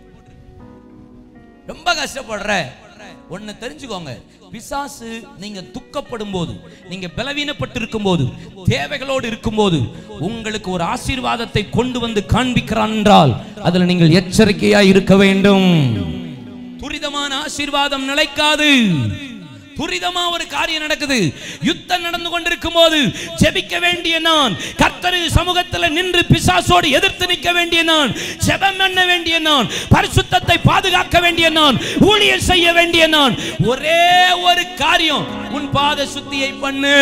ரொம்ப கஷ்டப்படுற ஒன்னு தெரிஞ்சுக்கோங்க பிசாசு நீங்க துக்கப்படும் போது நீங்க பலவீனப்பட்டு இருக்கும் போது தேவைகளோடு இருக்கும்போது உங்களுக்கு ஒரு ஆசீர்வாதத்தை கொண்டு வந்து காண்பிக்கிறான் என்றால் அதுல நீங்கள் எச்சரிக்கையா இருக்க வேண்டும் துரிதமான ஆசீர்வாதம் நிலைக்காது துரிதமா ஒரு காரியம் நடக்குது யுத்தம் நடந்து கொண்டிருக்கும் போது ஜெபிக்க வேண்டிய நான் கர்த்தரு சமூகத்தில் நின்று பிசாசோடு எதிர்த்து நிற்க வேண்டிய நான் ஜெபம் பண்ண வேண்டிய நான் பரிசுத்தத்தை பாதுகாக்க வேண்டிய நான் ஊழியர் செய்ய வேண்டிய நான் ஒரே ஒரு காரியம் உன் பாத சுத்தியை பண்ணு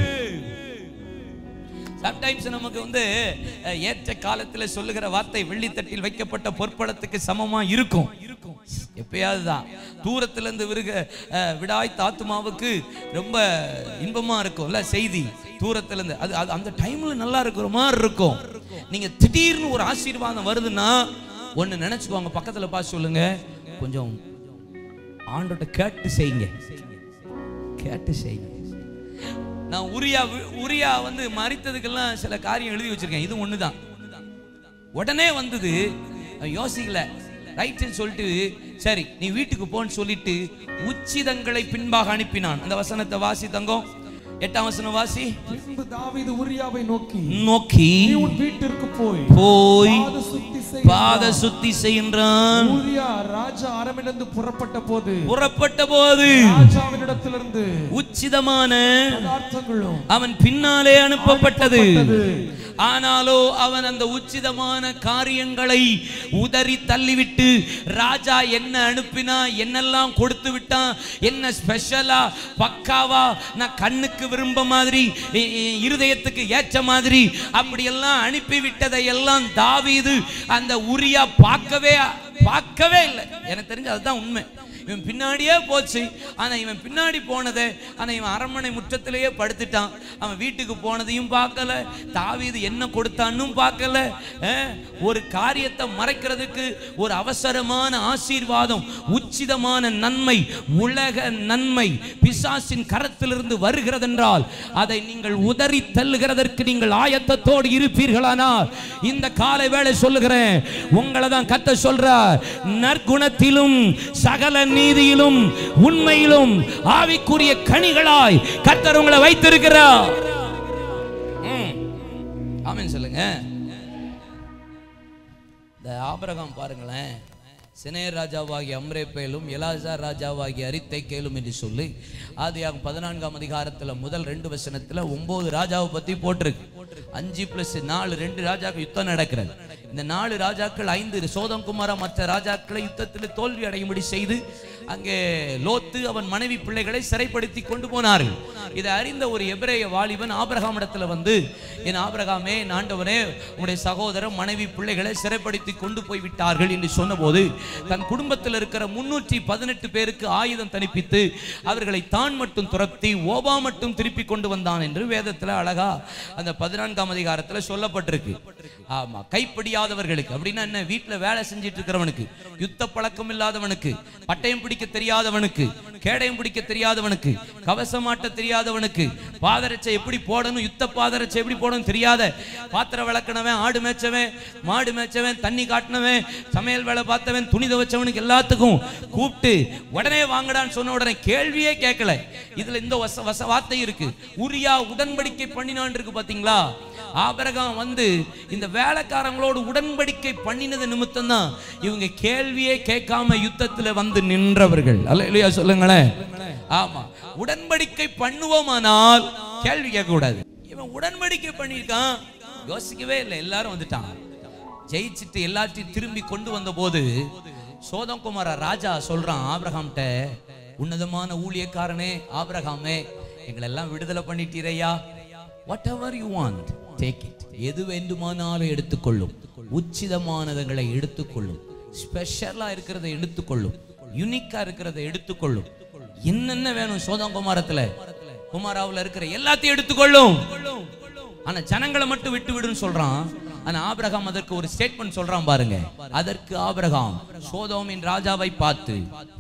சம்டைம்ஸ் நமக்கு வந்து அஹ், ஏற்ற காலத்துல சொல்லுகிற வார்த்தை வெள்ளித்தட்டில் வைக்கப்பட்ட பொற்படத்துக்கு சமமா இருக்கும் எப்பயாவது தான் தூரத்துல இருந்து விருக அஹ், விடாய் தாத்துமாவுக்கு ரொம்ப இன்பமா இருக்கும்ல செய்தி தூரத்துல இருந்து அது அது அந்த டைம்ல நல்லா இருக்கிற மாதிரி இருக்கும் நீங்க திடீர்னு ஒரு ஆசீர்வாதம் வருதுன்னா ஒண்ணு நினைச்சுக்கோங்க பக்கத்துல பார்த்து சொல்லுங்க கொஞ்சம் ஆண்டோட்ட கேட்டு செய்யுங்க கேட்டு செய்யுங்க நான் உரியா உரியா வந்து மறித்ததுக்கெல்லாம் சில காரியம் எழுதி வச்சிருக்கேன் இது ஒண்ணுதான் உடனே வந்தது அவன் யோசிக்கல ரைட்னு சொல்லிட்டு சரி நீ வீட்டுக்கு போன்னு சொல்லிட்டு உச்சிதங்களை பின்பாக அனுப்பினான் அந்த வசனத்தை வாசி தங்கம் எட்டாம் வசனம் வாசி பின்பு தாவீது உரியாவை நோக்கி நோக்கி நீ உன் வீட்டிற்கு போய் போய் பாத சுத்தி செய் பாத சுத்தி செய்கின்றான் உரியா ராஜா அரமிலிருந்து புறப்பட்ட போது புறப்பட்ட போது ராஜாவினிடத்திலிருந்து உச்சிதமான பதார்த்தங்களும் அவன் பின்னாலே அனுப்பப்பட்டது ஆனாலோ அவன் அந்த உச்சிதமான காரியங்களை உதறி தள்ளிவிட்டு ராஜா என்ன அனுப்பினா என்னெல்லாம் கொடுத்து விட்டான் என்ன ஸ்பெஷலா பக்காவா நான் கண்ணுக்கு விரும்ப மாதிரி இ- இ- இருதயத்துக்கு ஏற்ற மாதிரி அப்படியெல்லாம் அனுப்பி விட்டதை எல்லாம் தாவீது அந்த உரியா பார்க்கவே பார்க்கவே இல்லை எனக்கு தெரிஞ்சு அதுதான் உண்மை இவன் பின்னாடியே போச்சு ஆனா இவன் பின்னாடி போனதை ஆனா இவன் அரண்மனை முற்றத்திலேயே படுத்துட்டான் அவன் வீட்டுக்கு போனதையும் பார்க்கல தாவீது என்ன கொடுத்தான்னு பார்க்கல அஹ், ஒரு காரியத்தை மறைக்கிறதுக்கு ஒரு அவசரமான ஆசீர்வாதம் உச்சிதமான நன்மை உலக நன்மை பிசாசின் கரத்திலிருந்து வருகிறதென்றால் அதை நீங்கள் உதறி தள்ளுகிறதற்கு நீங்கள் ஆயத்தத்தோடு இருப்பீர்களானால் இந்த காலை வேளை சொல்லுகிறேன் உங்களை தான் கத்த சொல்றார் நற்குணத்திலும் சகல நீதியிலும் உண்மையிலும் ஆவிக்குரிய கனிகளாய் கத்தர் உங்களை வைத்திருக்கிறார் ம். ஆமென் சொல்லுங்க இந்த ஆபிரகாம் பாருங்களேன் சினேர் ராஜாவாகிய அம்ரேப்பேலும் எலாசார் ராஜாவாகிய அரித்தைக்கேலும் என்று சொல்லி ஆதியாகும் பதினான்காம் அதிகாரத்துல முதல் ரெண்டு வசனத்துல ஒன்பது ராஜாவை பத்தி போட்டிருக்கு அஞ்சு பிளஸ் நாலு ரெண்டு ராஜாக்கள் யுத்தம் நடக்கிறது இந்த நாலு ராஜாக்கள் ஐந்து சோதம் குமாரா மற்ற ராஜாக்களை யுத்தத்தில் தோல்வி அடையும்படி செய்து அங்கே லோத்து அவன் மனைவி பிள்ளைகளை சிறைப்படுத்தி கொண்டு போனார்கள் இதை அறிந்த ஒரு எபிரேய வாலிபன் ஆபிரகாம் இடத்துல வந்து என் ஆபிரகாமே என் ஆண்டவனே உங்களுடைய சகோதரன் மனைவி பிள்ளைகளை சிறைப்படுத்தி கொண்டு போய் விட்டார்கள் என்று சொன்னபோது தன் குடும்பத்தில் இருக்கிற முன்னூற்றி பதினெட்டு பேருக்கு ஆயுதம் தனிப்பித்து அவர்களை தான் மட்டும் துரத்தி ஓபா மட்டும் திருப்பி கொண்டு வந்தான் என்று வேதத்துல அழகா அந்த பதினான்காம் அதிகாரத்துல சொல்லப்பட்டிருக்கு ஆமா கைப்படியாதவர்களுக்கு அப்படின்னா என்ன வீட்டுல வேலை செஞ்சிட்டு இருக்கிறவனுக்கு யுத்த பழக்கம் இல்லாதவனுக்கு பட்டயம் பிடிக்க தெரியாதவனுக்கு கேடயம் பிடிக்க தெரியாதவனுக்கு கவசமாட்ட தெரியாதவனுக்கு பாதரட்சை எப்படி போடணும் யுத்த பாதரட்சை எப்படி போடணும் தெரியாத பாத்திரம் விளக்கினவன் ஆடு மேய்ச்சவன் மாடு மேய்ச்சவன் தண்ணி காட்டினவன் சமையல் வேலை பார்த்தவன் துணி துவைச்சவனுக்கு எல்லாத்துக்கும் கூப்பிட்டு உடனே வாங்கடான்னு சொன்ன உடனே கேள்வியே கேட்கல இதுல இந்த வச வச வார்த்தை இருக்கு உரியா உடன்படிக்கை பண்ணினான் இருக்கு பாத்தீங்களா ஆபிரகாம் வந்து இந்த வேலைக்காரங்களோடு உடன்படிக்கை பண்ணினது நிமித்தம் தான் இவங்க கேள்வியே கேட்காம யுத்தத்துல வந்து நின்றவர்கள் அல்ல இல்லையா சொல்லுங்களேன் ஆமா உடன்படிக்கை பண்ணுவோமானால் கேள்வி கேட்க கூடாது இவன் உடன்படிக்கை பண்ணியிருக்கான் யோசிக்கவே இல்லை எல்லாரும் வந்துட்டான் ஜெயிச்சிட்டு எல்லாத்தையும் திரும்பி கொண்டு வந்த போது சோதம்குமார ராஜா சொல்றான் ஆபிரகாம்கிட்ட உன்னதமான ஊழியக்காரனே ஆபிரகாமே எங்களை எல்லாம் விடுதலை பண்ணிட்டீரையா whatever you want take it எது வேண்டுமானாலும் எடுத்துக்கொள்ளும் உச்சிதமானதுங்களை எடுத்துக்கொள்ளும் ஸ்பெஷலா இருக்கிறதை எடுத்துக்கொள்ளும் யூனிக்கா இருக்கிறதை எடுத்துக்கொள்ளும் என்னென்ன வேணும் சோதங்குமாரத்துல குமாராவுல இருக்கிற எல்லாத்தையும் எடுத்துக்கொள்ளும் ஆனா ஜனங்களை மட்டும் விட்டு விடுன்னு சொல்றான் ஆனா ஆபிரகாம் அதற்கு ஒரு ஸ்டேட்மெண்ட் சொல்றான் பாருங்க அதற்கு ஆபிரகாம் சோதோமின் ராஜாவை பார்த்து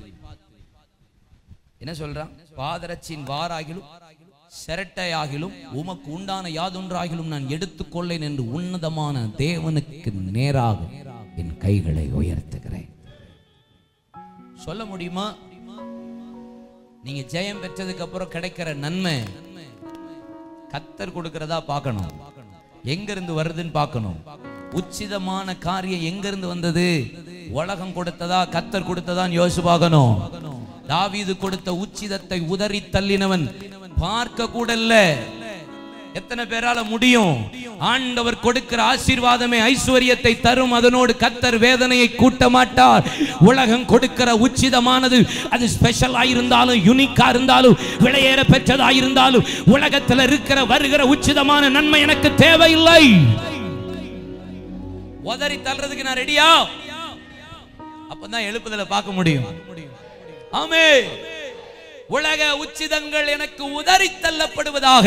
என்ன சொல்றான் பாதரச்சின் வாராகிலும் செரட்டையாகிலும் உமக்கு உண்டான யாதொன்றாகிலும் நான் எடுத்துக்கொள்ளேன் என்று உன்னதமான தேவனுக்கு நேராக என் கைகளை உயர்த்துகிறேன் சொல்ல முடியுமா நீங்க ஜெயம் பெற்றதுக்கு அப்புறம் கிடைக்கிற நன்மை கத்தர் கொடுக்கிறதா பார்க்கணும் எங்க இருந்து வருதுன்னு பார்க்கணும் உச்சிதமான காரியம் எங்க இருந்து வந்தது உலகம் கொடுத்ததா கத்தர் கொடுத்ததான்னு யோசிச்சு பார்க்கணும் தாவீது கொடுத்த உச்சிதத்தை உதறி தள்ளினவன் பார்க்க கூட இல்ல எத்தனை பேரால முடியும் ஆண்டவர் கொடுக்கிற ஆசீர்வாதமே ஐஸ்வர்யத்தை தரும் அதனோடு கத்தர் வேதனையை கூட்ட மாட்டார் உலகம் கொடுக்கிற உச்சிதமானது அது ஸ்பெஷலா இருந்தாலும் யூனிக்கா இருந்தாலும் விலையேற பெற்றதா இருந்தாலும் உலகத்துல இருக்கிற வருகிற உச்சிதமான நன்மை எனக்கு தேவையில்லை உதறி தள்ளுறதுக்கு நான் ரெடியா அப்பதான் எழுப்புதல பார்க்க முடியும் ஆமே உலக உச்சிதங்கள் எனக்கு உதறி தள்ளப்படுவதாக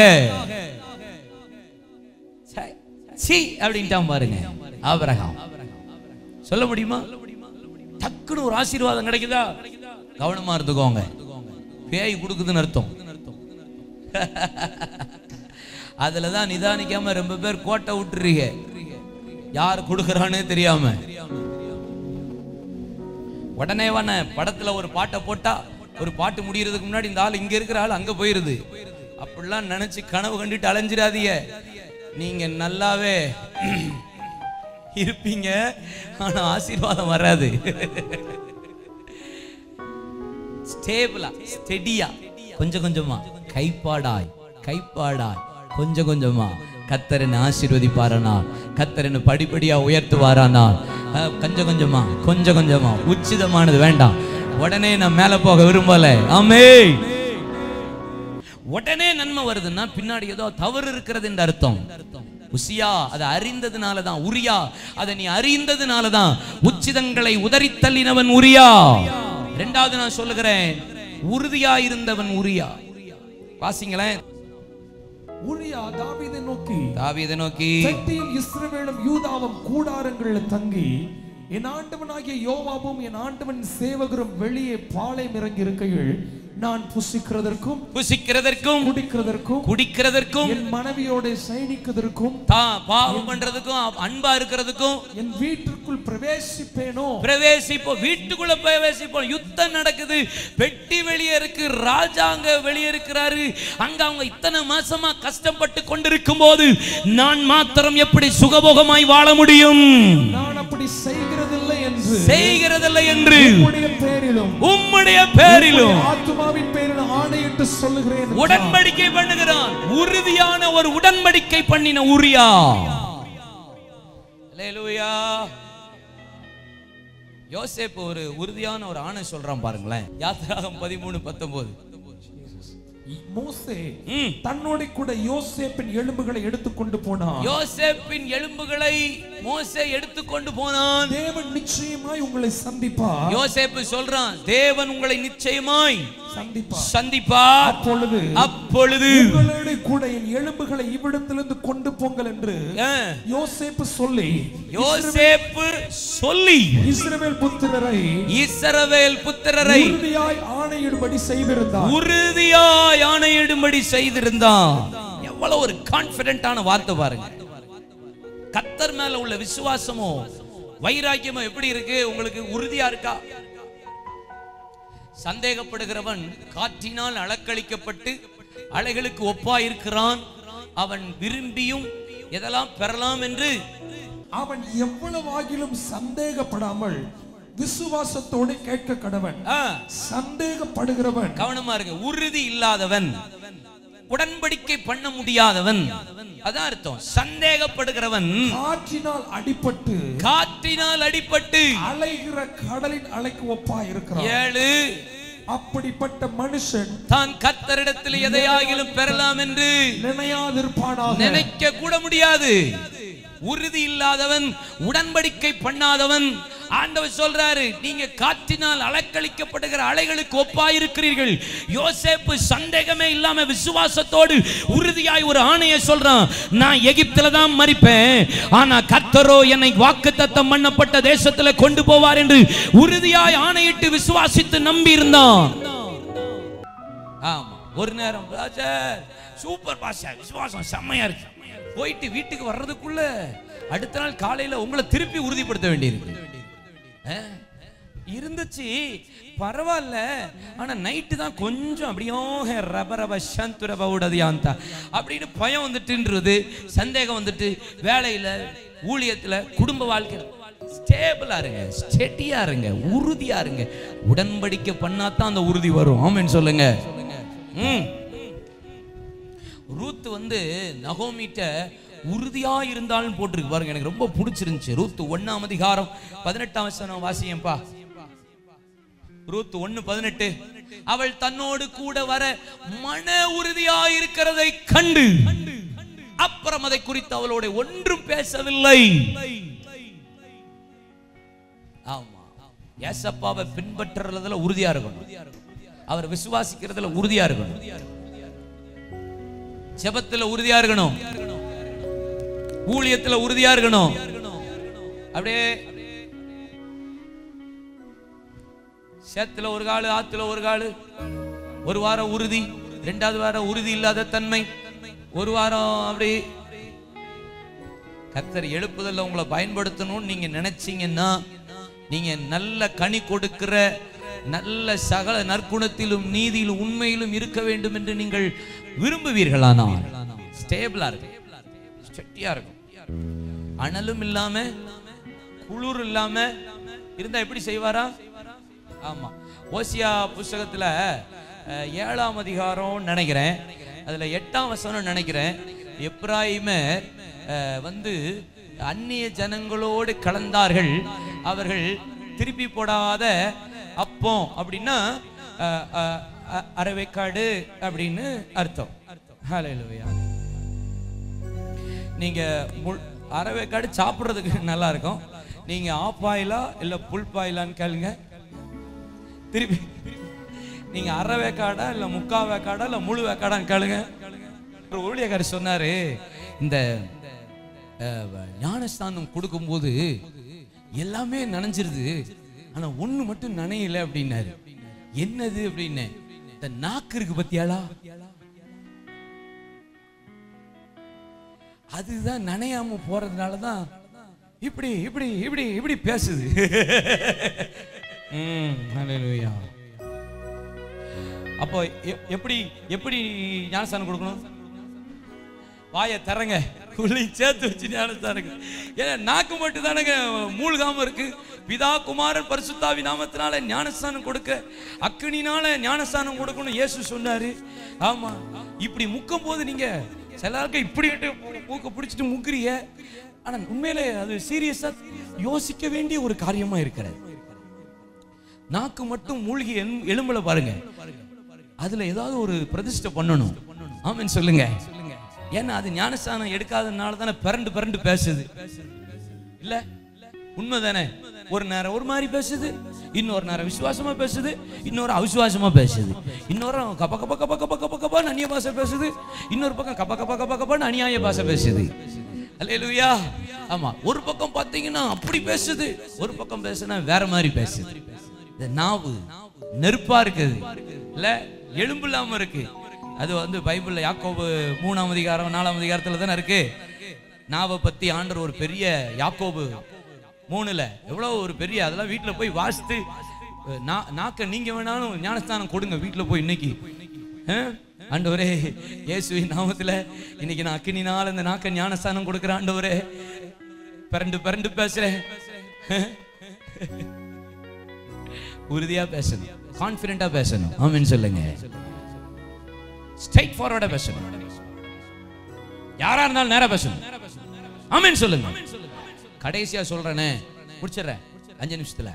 சை, சீ அப்படின்ட்டான் பாருங்க ஆபிரகாம் சொல்ல முடியுமா டக்குன்னு ஒரு ஆசீர்வாதம் கிடைக்குதா கவனமா இருந்துக்கோங்க பேய் கொடுக்குதுன்னு அர்த்தம் அதுல தான் நிதானிக்காம ரொம்ப பேர் கோட்டை விட்டுறீங்க யார் கொடுக்கறானே தெரியாம உடனே வன படத்துல ஒரு பாட்டை போட்டா ஒரு பாட்டு முடியறதுக்கு முன்னாடி இந்த ஆள் இங்க இருக்கிற ஆள் அங்க போயிருது அப்படிலாம் நினைச்சு கனவு கண்டுட்டு அலைஞ்சிடாதீங்க நீங்க நல்லாவே இருப்பீங்க ஆனா ஆசீர்வாதம் வராது ஸ்டேபிளா ஸ்டெடியா கொஞ்சம் கொஞ்சமா கைப்பாடாய் கைப்பாடாய் கொஞ்சம் கொஞ்சமா கத்தர் என்னை ஆசீர்வதிப்பாரானால் கத்தர் என்னை படிப்படியா உயர்த்துவாரானால் அஹ், கொஞ்சம் கொஞ்சமா கொஞ்சம் கொஞ்சமா உச்சிதமானது வேண்டாம் உடனே நான் மேல போக விரும்பல ஆமே உடனே நன்மை வருதுன்னா பின்னாடி ஏதோ தவறு இருக்கிறது என்று அர்த்தம் உசியா அதை அறிந்ததுனால தான் உரியா அதை நீ அறிந்ததுனால தான் உச்சிதங்களை உதறித் தள்ளினவன் உரியா ரெண்டாவது நான் சொல்லுகிறேன் உறுதியா இருந்தவன் உரியா வாசிங்களேன் உரியா தாவீதை நோக்கி தாவீதை நோக்கி சக்தியும் இஸ்ரவேலும் யூதாவும் கூடாரங்களில் தங்கி என் ஆண்டவனாகிய யோவாவும் என் ஆண்டவன் சேவகரும் வெளியே பாளையம் இறங்கி இருக்கையில் நான் புசிக்கிறதற்கும் புசிக்கிறதற்கும் குடிக்கிறதற்கும் குடிக்கிறதற்கும் என் மனைவியோட சயனிக்கிறதற்கும் தா- பாவம் பண்றதுக்கும் அன்பா இருக்கிறதுக்கும் என் வீட்டிற்குள் பிரவேசிப்பேனோ பிரவேசிப்போம் வீட்டுக்குள்ள பிரவேசிப்போம் யுத்தம் நடக்குது பெட்டி வெளியே இருக்கு ராஜாங்க வெளியே இருக்கிறாரு அங்க அவங்க இத்தனை மாசமா கஷ்டப்பட்டு கொண்டிருக்கும் போது நான் மாத்திரம் எப்படி சுகபோகமாய் வாழ முடியும் நான் அப்படி செய்கிறதில்லை என்று செய்கிறதில்லை என்று உம்முடைய பேரிலும் உம்முடைய பேரிலும் உம்முடைய ஆத்துமாவின் பேரிலும் ஆணையிட்டு சொல்லுகிறேன் என்றார். உடன்படிக்கை பண்ணுகிறான் உறுதியான ஒரு உடன்படிக்கை பண்ணின உரியா அல்லேலூயா யோசேப்பு ஒரு உறுதியான ஒரு ஆணை சொல்றான் பாருங்களேன் யாத்திராகம் பதிமூணு பத்தொன்பது மோசே ம். தன்னோட கூட யோசேப்பின் எலும்புகளை எடுத்துக்கொண்டு போனான் யோசேப்பின் எலும்புகளை மோசே எடுத்துக்கொண்டு போனான் தேவன் நிச்சயமாய் உங்களை சந்திப்பார் யோசேப்பு சொல்றான் தேவன் உங்களை நிச்சயமாய் சந்திப்பார் சந்திப்பார் அப்பொழுது அப்பொழுது உங்களோட கூட என் எலும்புகளை இவ்விடத்திலிருந்து கொண்டு போங்கள் என்று ஆ, யோசேப்பு சொல்லி யோசேப்பு சொல்லி இஸ்ரவேல் புத்திரரை இஸ்ரவேல் புத்திரரை உறுதியாய் ஆணையிடும்படி செய்திருந்தார் உறுதியாய் ஆணையிடும்படி செய்திருந்தான் எவ்வளவு ஒரு கான்பிடென்டான வார்த்தை பாருங்க கத்தர் மேல உள்ள விசுவாசமோ வைராக்கியமோ எப்படி இருக்கு உங்களுக்கு உறுதியா இருக்கா சந்தேகப்படுகிறவன் காற்றினால் அலக்களிக்கப்பட்டு அலைகளுக்கு ஒப்பாயிருக்கிறான் அவன் விரும்பியும் எதெல்லாம் பெறலாம் என்று அவன் எவ்வளவு ஆகிலும் சந்தேகப்படாமல் விசுவாசத்தோடு கேட்க கடவன் ஆ, சந்தேகப்படுகிறவன் கவனமா இருங்க உறுதி இல்லாதவன் உடன்படிக்கை பண்ண முடியாதவன் அதான் அர்த்தம் சந்தேகப்படுகிறவன் காற்றினால் அடிபட்டு காற்றினால் அடிபட்டு அலைகிற கடலின் அலைக்கு ஒப்பா இருக்கிறான் ஏழு அப்படிப்பட்ட மனுஷன் தான் கத்தரிடத்தில் எதையாகிலும் பெறலாம் என்று நினையாதிருப்பானாக நினைக்க கூட முடியாது உறுதி இல்லாதவன் உடன்படிக்கை பண்ணாதவன் ஆண்டவர் சொல்றாரு நீங்க காற்றினால் அலக்களிக்கப்படுகிற அலைகளுக்கு ஒப்பாயிருக்கிறீர்கள் யோசேப்பு சந்தேகமே இல்லாம விசுவாசத்தோடு உறுதியாய் ஒரு ஆணையை சொல்றான் நான் எகிப்துல தான் மறிப்பேன் ஆனா கத்தரோ என்னை வாக்குத்தத்தம் பண்ணப்பட்ட தேசத்துல கொண்டு போவார் என்று உறுதியாய் ஆணையிட்டு விசுவாசித்து நம்பி இருந்தான் ஆமா ஒரு நேரம் பாஸ்டர் சூப்பர் பாஸ்டர் விசுவாசம் செம்மையா இருக்கு போயிட்டு வீட்டுக்கு வர்றதுக்குள்ள அடுத்த நாள் காலையில உங்களை திருப்பி உறுதிப்படுத்த வேண்டியிருக்கு ஆ? இருந்துச்சு பரவாயில்ல ஆனா நைட்டு தான் கொஞ்சம் அப்படியோ ரப ரப சந்து ரப உடதியாந்தா அப்படின்னு பயம் வந்துட்டுன்றது சந்தேகம் வந்துட்டு வேலையில ஊழியத்துல குடும்ப வாழ்க்கையில ஸ்டேபிளா இருங்க ஸ்டெட்டியா இருங்க உறுதியா இருங்க உடன்படிக்கை பண்ணாதான் அந்த உறுதி வரும் ஆமென் சொல்லுங்க ம் ரூத் வந்து நகோமிட்ட உறுதியா இருந்தாலும் போட்டிருக்கு பாருங்க எனக்கு ரொம்ப பிடிச்சிருந்துச்சு ரூத் ஒண்ணாம் அதிகாரம் பதினெட்டாம் வசனம் வாசியம்பா ரூத் ஒண்ணு பதினெட்டு அவள் தன்னோடு கூட வர மன உறுதியா இருக்கிறதை கண்டு அப்புறம் அதை குறித்து அவளோட ஒன்றும் பேசவில்லை ஆமா ஏசப்பாவை பின்பற்றுறதுல உறுதியா இருக்கணும் அவர் விசுவாசிக்கிறதுல உறுதியா இருக்கணும் ஜெபத்துல உறுதியா இருக்கணும் ஊழியத்துல உறுதியா இருக்கணும் அப்படியே சேத்துல ஒரு காலு ஆத்துல ஒரு காலு ஒரு வாரம் உறுதி ரெண்டாவது வாரம் உறுதி இல்லாத தன்மை ஒரு வாரம் அப்படி கர்த்தர் எழுப்புதல்ல உங்களை பயன்படுத்தணும்னு நீங்க நினைச்சீங்கன்னா நீங்க நல்ல கனி கொடுக்கிற நல்ல சகல நற்குணத்திலும் நீதியிலும் உண்மையிலும் இருக்க வேண்டும் என்று நீங்கள் விரும்புவீர்களானால் ஸ்டேபிளா இருக்கும் ஸ்டெட்டியா இருக்கும் அனலும் இல்லாம குளிர் இல்லாம இருந்தா எப்படி செய்வாரா ஆமா ஓசியா புஸ்தகத்துல அஹ், ஏழாம் அதிகாரம் நினைக்கிறேன் அதுல எட்டாம் வசனம் நினைக்கிறேன் எப்ராயிமர் அஹ், வந்து அந்நிய ஜனங்களோடு கலந்தார்கள் அவர்கள் திருப்பி போடாத அப்பம் அப்படின்னா அஹ், அஹ், அ- அரவேக்காடு அப்படின்னு அர்த்தம் ஹalleluya நீங்க முள் அரவேக்காடு சாப்பிட்றதுக்கு நல்லா இருக்கும் நீங்க ஆஃப் ஆயிலா இல்ல புல் பாயிலான்னு கேளுங்க திருப்பி நீங்க அரை வேக்காடா இல்ல முக்கா வேக்காடா இல்ல முழு வேக்காடான்னு கேளுங்க ஒரு ஊழியக்காரர் சொன்னாரு இந்த அஹ், ஞானஸ்தானம் கொடுக்கும்போது எல்லாமே நனைஞ்சிருது ஆனா ஒண்ணு மட்டும் நனையல அப்படின்னாரு என்னது அப்படின்னு இந்த நாக்கு இருக்கு பத்தியாளா அதுதான் நனையாம போறதுனால தான் இப்படி இப்படி இப்படி இப்படி பேசுது ம், ஹalleluya. அப்போ எ- எப்படி எப்படி ஞானஸ்தானம் கொடுக்கணும் வாயை திறங்க உள்ளி சேர்த்து வச்சு ஞானஸ்தானுங்க ஏன்னா நாக்கு மட்டும் தானங்க மூழ்காம இருக்கு பிதா குமாரன் பரிசுத்தாவி நாமத்தினால ஞானஸ்தானம் கொடுக்க அக்கினினால ஞானஸ்தானம் கொடுக்கணும் இயேசு சொன்னாரு ஆமா இப்படி முக்கும் போது நீங்க சில ஆட்கள் இப்படி மூக்க பிடிச்சிட்டு முக்குறீங்க ஆனா உண்மையிலே அது சீரியஸா யோசிக்க வேண்டிய ஒரு காரியமா இருக்கிறது நாக்கு மட்டும் மூழ்கி எலும்- எலும்புல பாருங்க அதுல ஏதாவது ஒரு பிரதிஷ்டை பண்ணணும் ஆமென் சொல்லுங்க ஏன்னா அது ஞானஸ்தானம் எடுக்காதனால தானே பிறண்டு பிறண்டு பேசுது இல்ல உண்மைதானே ஒரு நேரம் ஒரு மாதிரி பேசுது இன்னொரு நேரம் விசுவாசமா பேசுது இன்னொரு அவிசுவாசமா பேசுது இன்னொரு கப்ப கப்ப கப்ப கப்ப கப்ப கப்பான்னு அந்நிய பாஷை பேசுது இன்னொரு பக்கம் கப்ப கப்ப கப்ப கப்பான்னு அநியாய பாஷை பேசுது அல்லேலூயா ஆமா ஒரு பக்கம் பாத்தீங்கன்னா அப்படி பேசுது ஒரு பக்கம் பேசுனா வேற மாதிரி பேசுது இந்த நாவு நெருப்பா இருக்குது இல்ல எலும்பு இல்லாம இருக்கு அது வந்து பைபிள்ல யாக்கோபு மூணாம் அதிகாரம் நாலாம் அதிகாரத்துல தானே இருக்கு நாவை பத்தி ஆண்டர் ஒரு பெரிய யாக்கோபு மூணுல எவ்வளவு ஒரு பெரிய அதெல்லாம் வீட்டுல போய் வாசித்து அஹ், நா- நாக்க நீங்க வேணாலும் ஞானஸ்தானம் கொடுங்க வீட்டுல போய் இன்னைக்கு அஹ்? ஆண்டவரே இயேசுவின் நாமத்துல இன்னைக்கு நான் அக்கினினால இந்த நாக்க ஞானஸ்தானம் கொடுக்குறேன் ஆண்டவரே பிறண்டு பிறண்டு பேசுறேன் அஹ்? உறுதியா பேசணும் கான்பிடண்டா பேசணும் ஆமென் சொல்லுங்க ஸ்ட்ரைட் ஃபார்வர்டா பேசணும் யாரா இருந்தாலும் நேரா பேசணும் ஆமென் சொல்லுங்க கடைசியா சொல்றேனே முடிச்சிடுறேன் அஞ்சு நிமிஷத்துல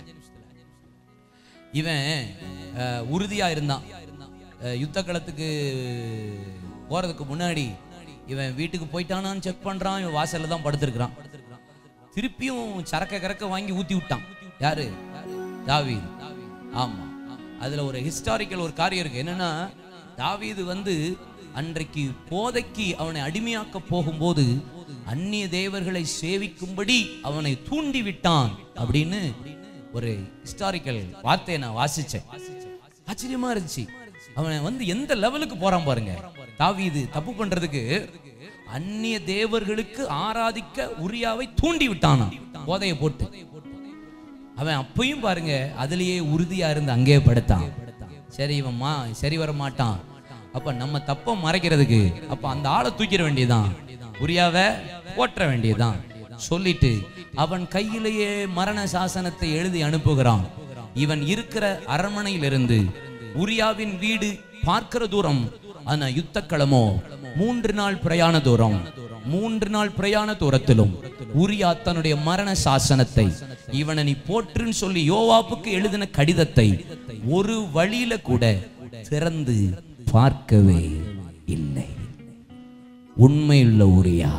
இவன் அஹ், உறுதியா இருந்தான் அஹ், யுத்த களத்துக்கு போறதுக்கு முன்னாடி இவன் வீட்டுக்கு போயிட்டானான்னு செக் பண்றான் இவன் வாசல்ல தான் படுத்திருக்கிறான் திருப்பியும் சரக்க கறக்க வாங்கி ஊத்தி விட்டான் யாரு தாவீது ஆமா அதுல ஒரு ஹிஸ்டாரிக்கல் ஒரு காரியம் இருக்கு என்னன்னா தாவீது வந்து அன்றைக்கு போதைக்கு அவனை அடிமையாக்க போகும்போது அந்நிய தேவர்களை சேவிக்கும்படி அவனை தூண்டி விட்டான் அப்படின்னு ஒரு ஹிஸ்டாரிக்கல் வார்த்தையை நான் வாசிச்சேன் ஆச்சரியமா இருந்துச்சு அவனை வந்து எந்த லெவலுக்கு போறான் பாருங்க தாவீது தப்பு பண்றதுக்கு அந்நிய தேவர்களுக்கு ஆராதிக்க உரியாவை தூண்டி விட்டானா போதையை போட்டு அவன் அப்பயும் பாருங்க அதுலயே உறுதியா இருந்து அங்கேயே படுத்தான் சரி இவன் மா சரி வர மாட்டான் அப்ப நம்ம தப்ப மறைக்கிறதுக்கு அப்ப அந்த ஆளை தூக்கிட வேண்டியதுதான் உரியாவை போற்ற வேண்டியதுதான் சொல்லிட்டு அவன் கையிலேயே மரண சாசனத்தை எழுதி அனுப்புகிறான் இவன் இருக்கிற அரண்மனையிலிருந்து உரியாவின் வீடு பார்க்கிற தூரம் ஆனா யுத்தக்களமோ மூன்று நாள் பிரயாண தூரம் மூன்று நாள் பிரயாண தூரத்திலும் உரியா தன்னுடைய மரண சாசனத்தை இவனை நீ போற்றுன்னு சொல்லி யோவாப்புக்கு எழுதின கடிதத்தை ஒரு வழியில கூட திறந்து பார்க்கவே இல்லை உண்மையுள்ள உரியா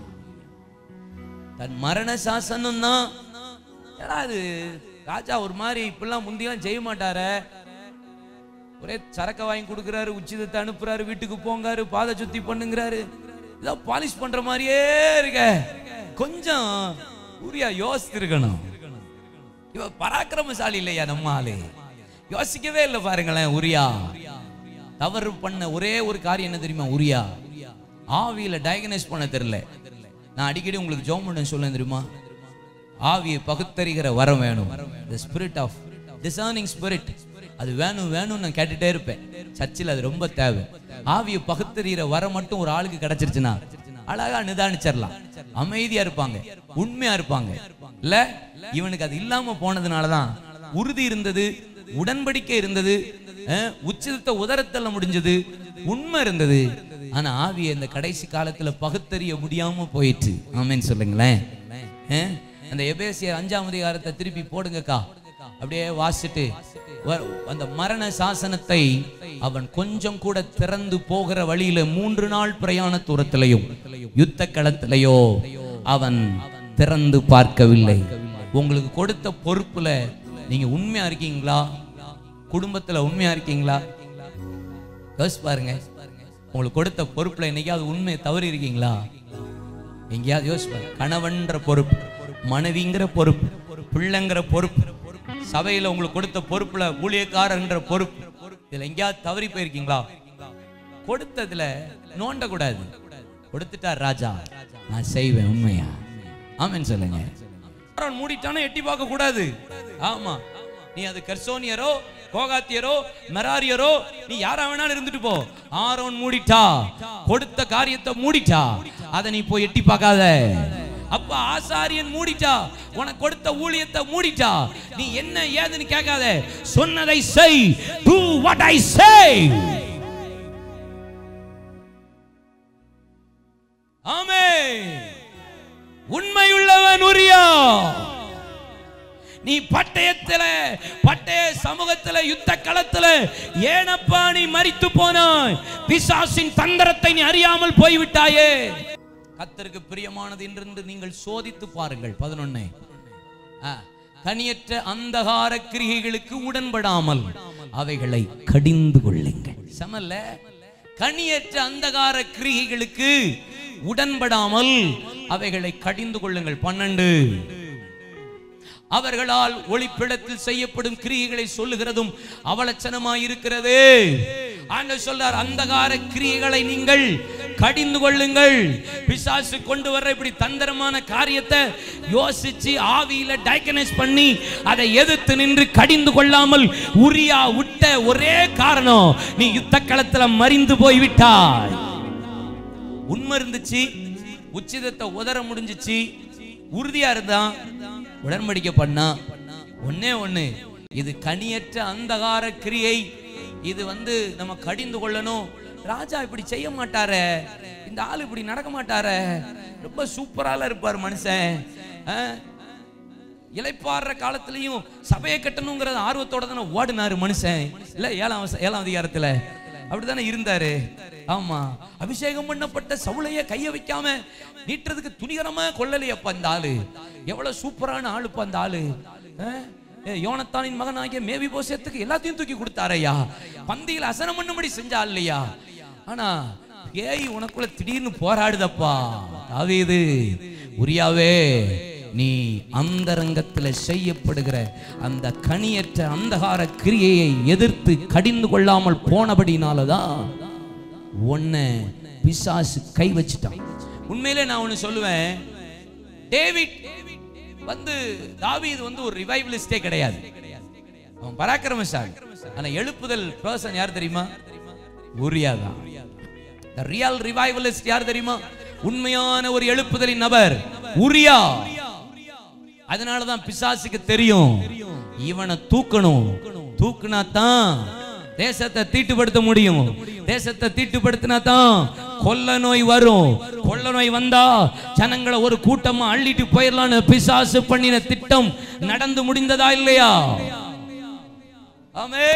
தன் மரண சாசனம் தான் ஏடா அது ராஜா ஒரு மாதிரி இப்பெல்லாம் முந்தியெல்லாம் செய்ய மாட்டாரே ஒரே சரக்க வாங்கி கொடுக்குறாரு உச்சிதத்தை அனுப்புறாரு வீட்டுக்கு போங்காரு பாதை சுத்தி பண்ணுங்கிறாரு இதோ பாலிஷ் பண்ற மாதிரியே இருக்க கொஞ்சம் உரியா யோசித்திருக்கணும் இவ பராக்கிரமசாலி இல்லையா நம்ம ஆளு யோசிக்கவே இல்லை பாருங்களேன் உரியா தவறு பண்ண ஒரே ஒரு காரியம் என்ன தெரியுமா உரியா ஆவியில டயக்னைஸ் பண்ண தெரியல நான் அடிக்கடி உங்களுக்கு ஜோம் பண்ண சொல்ல தெரியுமா ஆவியை பகுத்தறிகிற வரம் வேணும் the spirit of discerning spirit அது வேணும் வேணும்னு நான் கேட்டுட்டே இருப்பேன் சர்ச்சில் அது ரொம்ப தேவை ஆவியை பகுத்தறிகிற வரம் மட்டும் ஒரு ஆளுக்கு கிடைச்சிருச்சுன்னா அழகா நிதானிச்சிடலாம் அமைதியா இருப்பாங்க உண்மையா இருப்பாங்க இல்ல இவனுக்கு அது இல்லாம போனதுனாலதான் உறுதி இருந்தது உடன்படிக்கை இருந்தது அஹ், உச்சிதத்தை உதரத்தள்ள முடிஞ்சது உண்மை இருந்தது ஆனா ஆவியை இந்த கடைசி காலத்துல பகுத்தறிய முடியாம போயிட்டு ஆமென்னு சொல்லுங்களேன் ஆ? அந்த எபேசியர் அஞ்சாம் அதிகாரத்தை திருப்பி போடுங்கக்கா அப்படியே வாசிட்டு வ- அந்த மரண சாசனத்தை அவன் கொஞ்சம் கூட திறந்து போகிற வழியில மூன்று நாள் பிரயாண தூரத்திலையும் யுத்த களத்திலேயோ அவன் திறந்து பார்க்கவில்லை உங்களுக்கு கொடுத்த பொறுப்புல நீங்க உண்மையா இருக்கீங்களா குடும்பத்துல உண்மையா இருக்கீங்களா யோசிச்சு பாருங்க உங்களுக்கு கொடுத்த பொறுப்புல என்னைக்காவது உண்மையை தவறி இருக்கீங்களா எங்கேயாவது யோசிச்சு பாருங்க கணவன்ற பொறுப்பு மனைவிங்கிற பொறுப்பு பிள்ளைங்கிற பொறுப்பு சபையில உங்களுக்கு கொடுத்த பொறுப்புல ஊழியக்காரன்ற பொறுப்பு இதுல எங்கேயாவது தவறி போயிருக்கீங்களா கொடுத்ததுல நோண்ட கூடாது கொடுத்துட்டார் ராஜா நான் செய்வேன் உண்மையா ஆமென்னு சொல்லுங்க அவன் மூடிட்டானே எட்டி பார்க்க கூடாது ஆமா நீ அது கர்சோனியரோ கோகாத்தியரோ மெராரியரோ நீ யாரா வேணாலும் இருந்துட்டு போ ஆரோன் மூடிட்டா கொடுத்த காரியத்தை மூடிட்டா அதை நீ போய் எட்டி பார்க்காத அப்ப ஆசாரியன் மூடிட்டா உனக்கு கொடுத்த ஊழியத்தை மூடிட்டா நீ என்ன ஏதுன்னு கேட்காத சொன்னதை செய் do what i say ஆமென் உண்மையுள்ளவன் உரியா நீ பட்டயத்துல பட்டய சமூகத்துல யுத்த களத்துல ஏனப்பா நீ மரித்து போனாய் பிசாசின் தந்திரத்தை நீ அறியாமல் போய்விட்டாயே கத்தருக்கு பிரியமானது என்று நீங்கள் சோதித்து பாருங்கள் பதினொன்னு கனியற்ற அந்தகார கிரிகைகளுக்கு உடன்படாமல் அவைகளை கடிந்து கொள்ளுங்கள் சமல்ல கனியற்ற அந்தகார கிரிகைகளுக்கு உடன்படாமல் அவைகளை கடிந்து கொள்ளுங்கள் பன்னெண்டு அவர்களால் ஒளிப்பிடத்தில் செய்யப்படும் கிரியைகளை சொல்லுகிறதும் அவலட்சணமாயிருக்கிறது ஆண்டவர் சொல்றார் அந்தகார கிரியைகளை நீங்கள் கடிந்து கொள்ளுங்கள் பிசாசு கொண்டு வர்ற இப்படி தந்திரமான காரியத்தை யோசிச்சு ஆவியில டைகனைஸ் பண்ணி அதை எதிர்த்து நின்று கடிந்து கொள்ளாமல் உரியா விட்ட ஒரே காரணம் நீ யுத்த களத்துல மறிந்து போய் விட்டாய் உண்மை இருந்துச்சு உச்சிதத்தை உதற முடிஞ்சிச்சு உறுதியா இருந்தான் உடன்படிக்கை பண்ணா ஒண்ணே ஒண்ணு இது கனியற்ற அந்தகார கிரியை இது வந்து நம்ம கடிந்து கொள்ளணும் ராஜா இப்படி செய்ய மாட்டாரே இந்த ஆள் இப்படி நடக்க மாட்டாரே ரொம்ப சூப்பரால இருப்பார் மனுஷன் ஆ? இளைப்பாடுற காலத்திலையும் சபையை கட்டணுங்கிற ஆர்வத்தோட தானே ஓடினாரு மனுஷன் இல்ல ஏழாம் வச- ஏழாம் அதிகாரத்துல அப்படித்தானே இருந்தாரு ஆமா அபிஷேகம் பண்ணப்பட்ட சவுளைய கைய வைக்காம நீட்டுறதுக்கு துணிகரமா கொள்ளலையப்பா இந்த ஆளு எவ்வளவு சூப்பரான ஆளுப்பா அந்த ஆளு ஆ? ஏ, யோனத்தானின் மகனாகிய மேவி போசத்துக்கு எல்லாத்தையும் தூக்கி கொடுத்தாரையா பந்தியில் அசனம் பண்ணும்படி செஞ்சா இல்லையா ஆனா பேய் உனக்குள்ள திடீர்னு போராடுதப்பா தாவீது உரியாவே நீ அந்தரங்கத்தில் செய்யப்படுகிற அந்த கனியற்ற அந்தகார கிரியையை எதிர்த்து கடிந்து கொள்ளாமல் போனபடினாலதான் உன்னை பிசாசு கை வச்சிட்டான் உண்மையிலே நான் ஒன்னு சொல்லுவேன் டேவிட் வந்து தாவீது வந்து ஒரு ரிவைவலிஸ்டே கிடையாது அவன் பராக்கிரமசாலி ஆனா எழுப்புதல் பர்சன் யார் தெரியுமா உரியா தான் ரியல் ரிவைவலிஸ்ட் யார் தெரியுமா உண்மையான ஒரு எழுப்புதலின் நபர் உரியா அதனாலதான் பிசாசுக்கு தெரியும் இவனை தூக்கணும் தூக்குனா தான் தேசத்தை தீட்டுப்படுத்த முடியும் தேசத்தை தீட்டுப்படுத்தினா தான் கொள்ள நோய் வரும் கொள்ள நோய் வந்தா ஜனங்களை ஒரு கூட்டமா அள்ளிட்டு போயிடலான்னு பிசாசு பண்ணின திட்டம் நடந்து முடிந்ததா இல்லையா ஆமே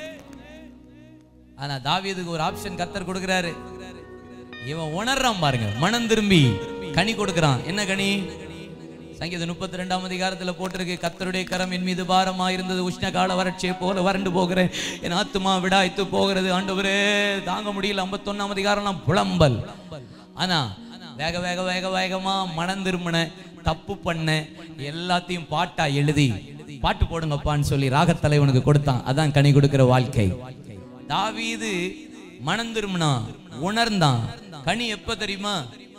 ஆனா தாவீதுக்கு ஒரு ஆப்ஷன் கத்தர் கொடுக்கிறாரு இவன் உணர்றான் பாருங்க மனம் திரும்பி கனி கொடுக்கிறான் என்ன கனி சங்கீதம் முப்பத்தி ரெண்டாம் அதிகாரத்துல போட்டிருக்கு கத்தருடைய கரம் என் மீது பாரமா இருந்தது உஷ்ண கால வறட்சியை போல வறண்டு போகிறேன் என் ஆத்துமா விடாய்த்து போகிறது ஆண்டவரே தாங்க முடியல ஐம்பத்தொன்னாம் அதிகாரம் நான் புலம்பல் ஆனா வேக வேக வேக வேகமா மனம் திரும்பின தப்பு பண்ண எல்லாத்தையும் பாட்டா எழுதி பாட்டு போடுங்கப்பான்னு சொல்லி ராகத்தலைவனுக்கு கொடுத்தான் அதான் கனி கொடுக்கிற வாழ்க்கை தாவீது மனம் திரும்பினான் உணர்ந்தான் கனி எப்ப தெரியுமா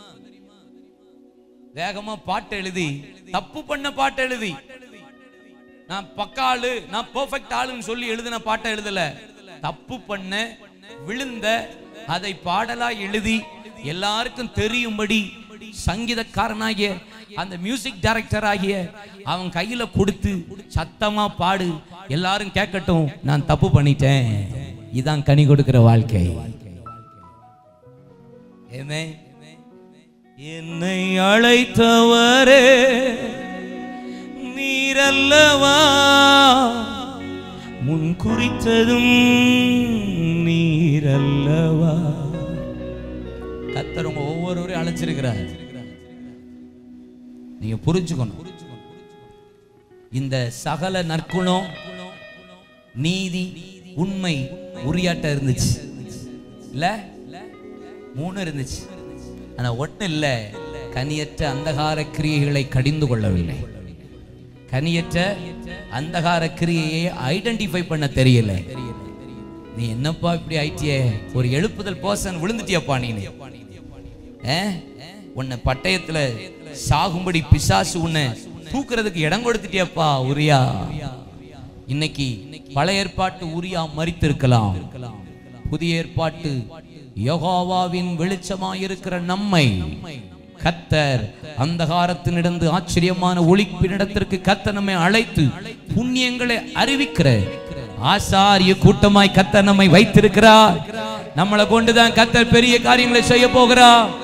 வேகமா பாட்டு எழுதி தப்பு பண்ண பாட்டு எழுதி நான் பக்கா ஆளு நான் பெர்ஃபெக்ட் ஆளுன்னு சொல்லி எழுதின பாட்டை எழுதல தப்பு பண்ண விழுந்த அதை பாடலா எழுதி எல்லாருக்கும் தெரியும்படி சங்கீதக்காரனாகிய அந்த மியூசிக் டைரக்டர் ஆகிய அவன் கையில கொடுத்து சத்தமா பாடு எல்லாரும் கேட்கட்டும் நான் தப்பு பண்ணிட்டேன் இதான் கனி கொடுக்கிற வாழ்க்கை Amen. என்னை அழைத்தவரே நீரல்லவா முன் குறித்ததும் நீரல்லவா கத்தர் உங்க ஒவ்வொருவரையும் அழைச்சிருக்கிறார் நீங்க புரிஞ்சுக்கணும் இந்த சகல நற்குணம் நீதி உண்மை உரியாட்ட இருந்துச்சு இல்ல மூணு இருந்துச்சு ஆனா ஒண்ணு இல்ல கனியற்ற அந்தகார கிரியைகளை கடிந்து கொள்ளவில்லை கனியற்ற அந்தகார கிரியையை ஐடென்டிஃபை பண்ண தெரியல நீ என்னப்பா இப்படி ஆயிட்டியே ஒரு எழுப்புதல் பர்சன் விழுந்துட்டியப்பா நீ ஆ? உன்னை பட்டயத்துல சாகும்படி பிசாசு உன்னை தூக்குறதுக்கு இடம் கொடுத்துட்டியப்பா உரியா இன்னைக்கு பழைய ஏற்பாட்டு உரியா மறித்திருக்கலாம் புதிய ஏற்பாட்டு யோகாவாவின் வெளிச்சமாயிருக்கிற நம்மை கத்தர் அந்தகாரத்தினிடந்து ஆச்சரியமான ஒளிப்பினிடத்திற்கு கத்தர் நம்மை அழைத்து புண்ணியங்களை அறிவிக்கிற ஆசாரிய கூட்டமாய் கத்தர் நம்மை வைத்திருக்கிறார் நம்மளை கொண்டுதான் கத்தர் பெரிய காரியங்களை செய்ய போகிறார்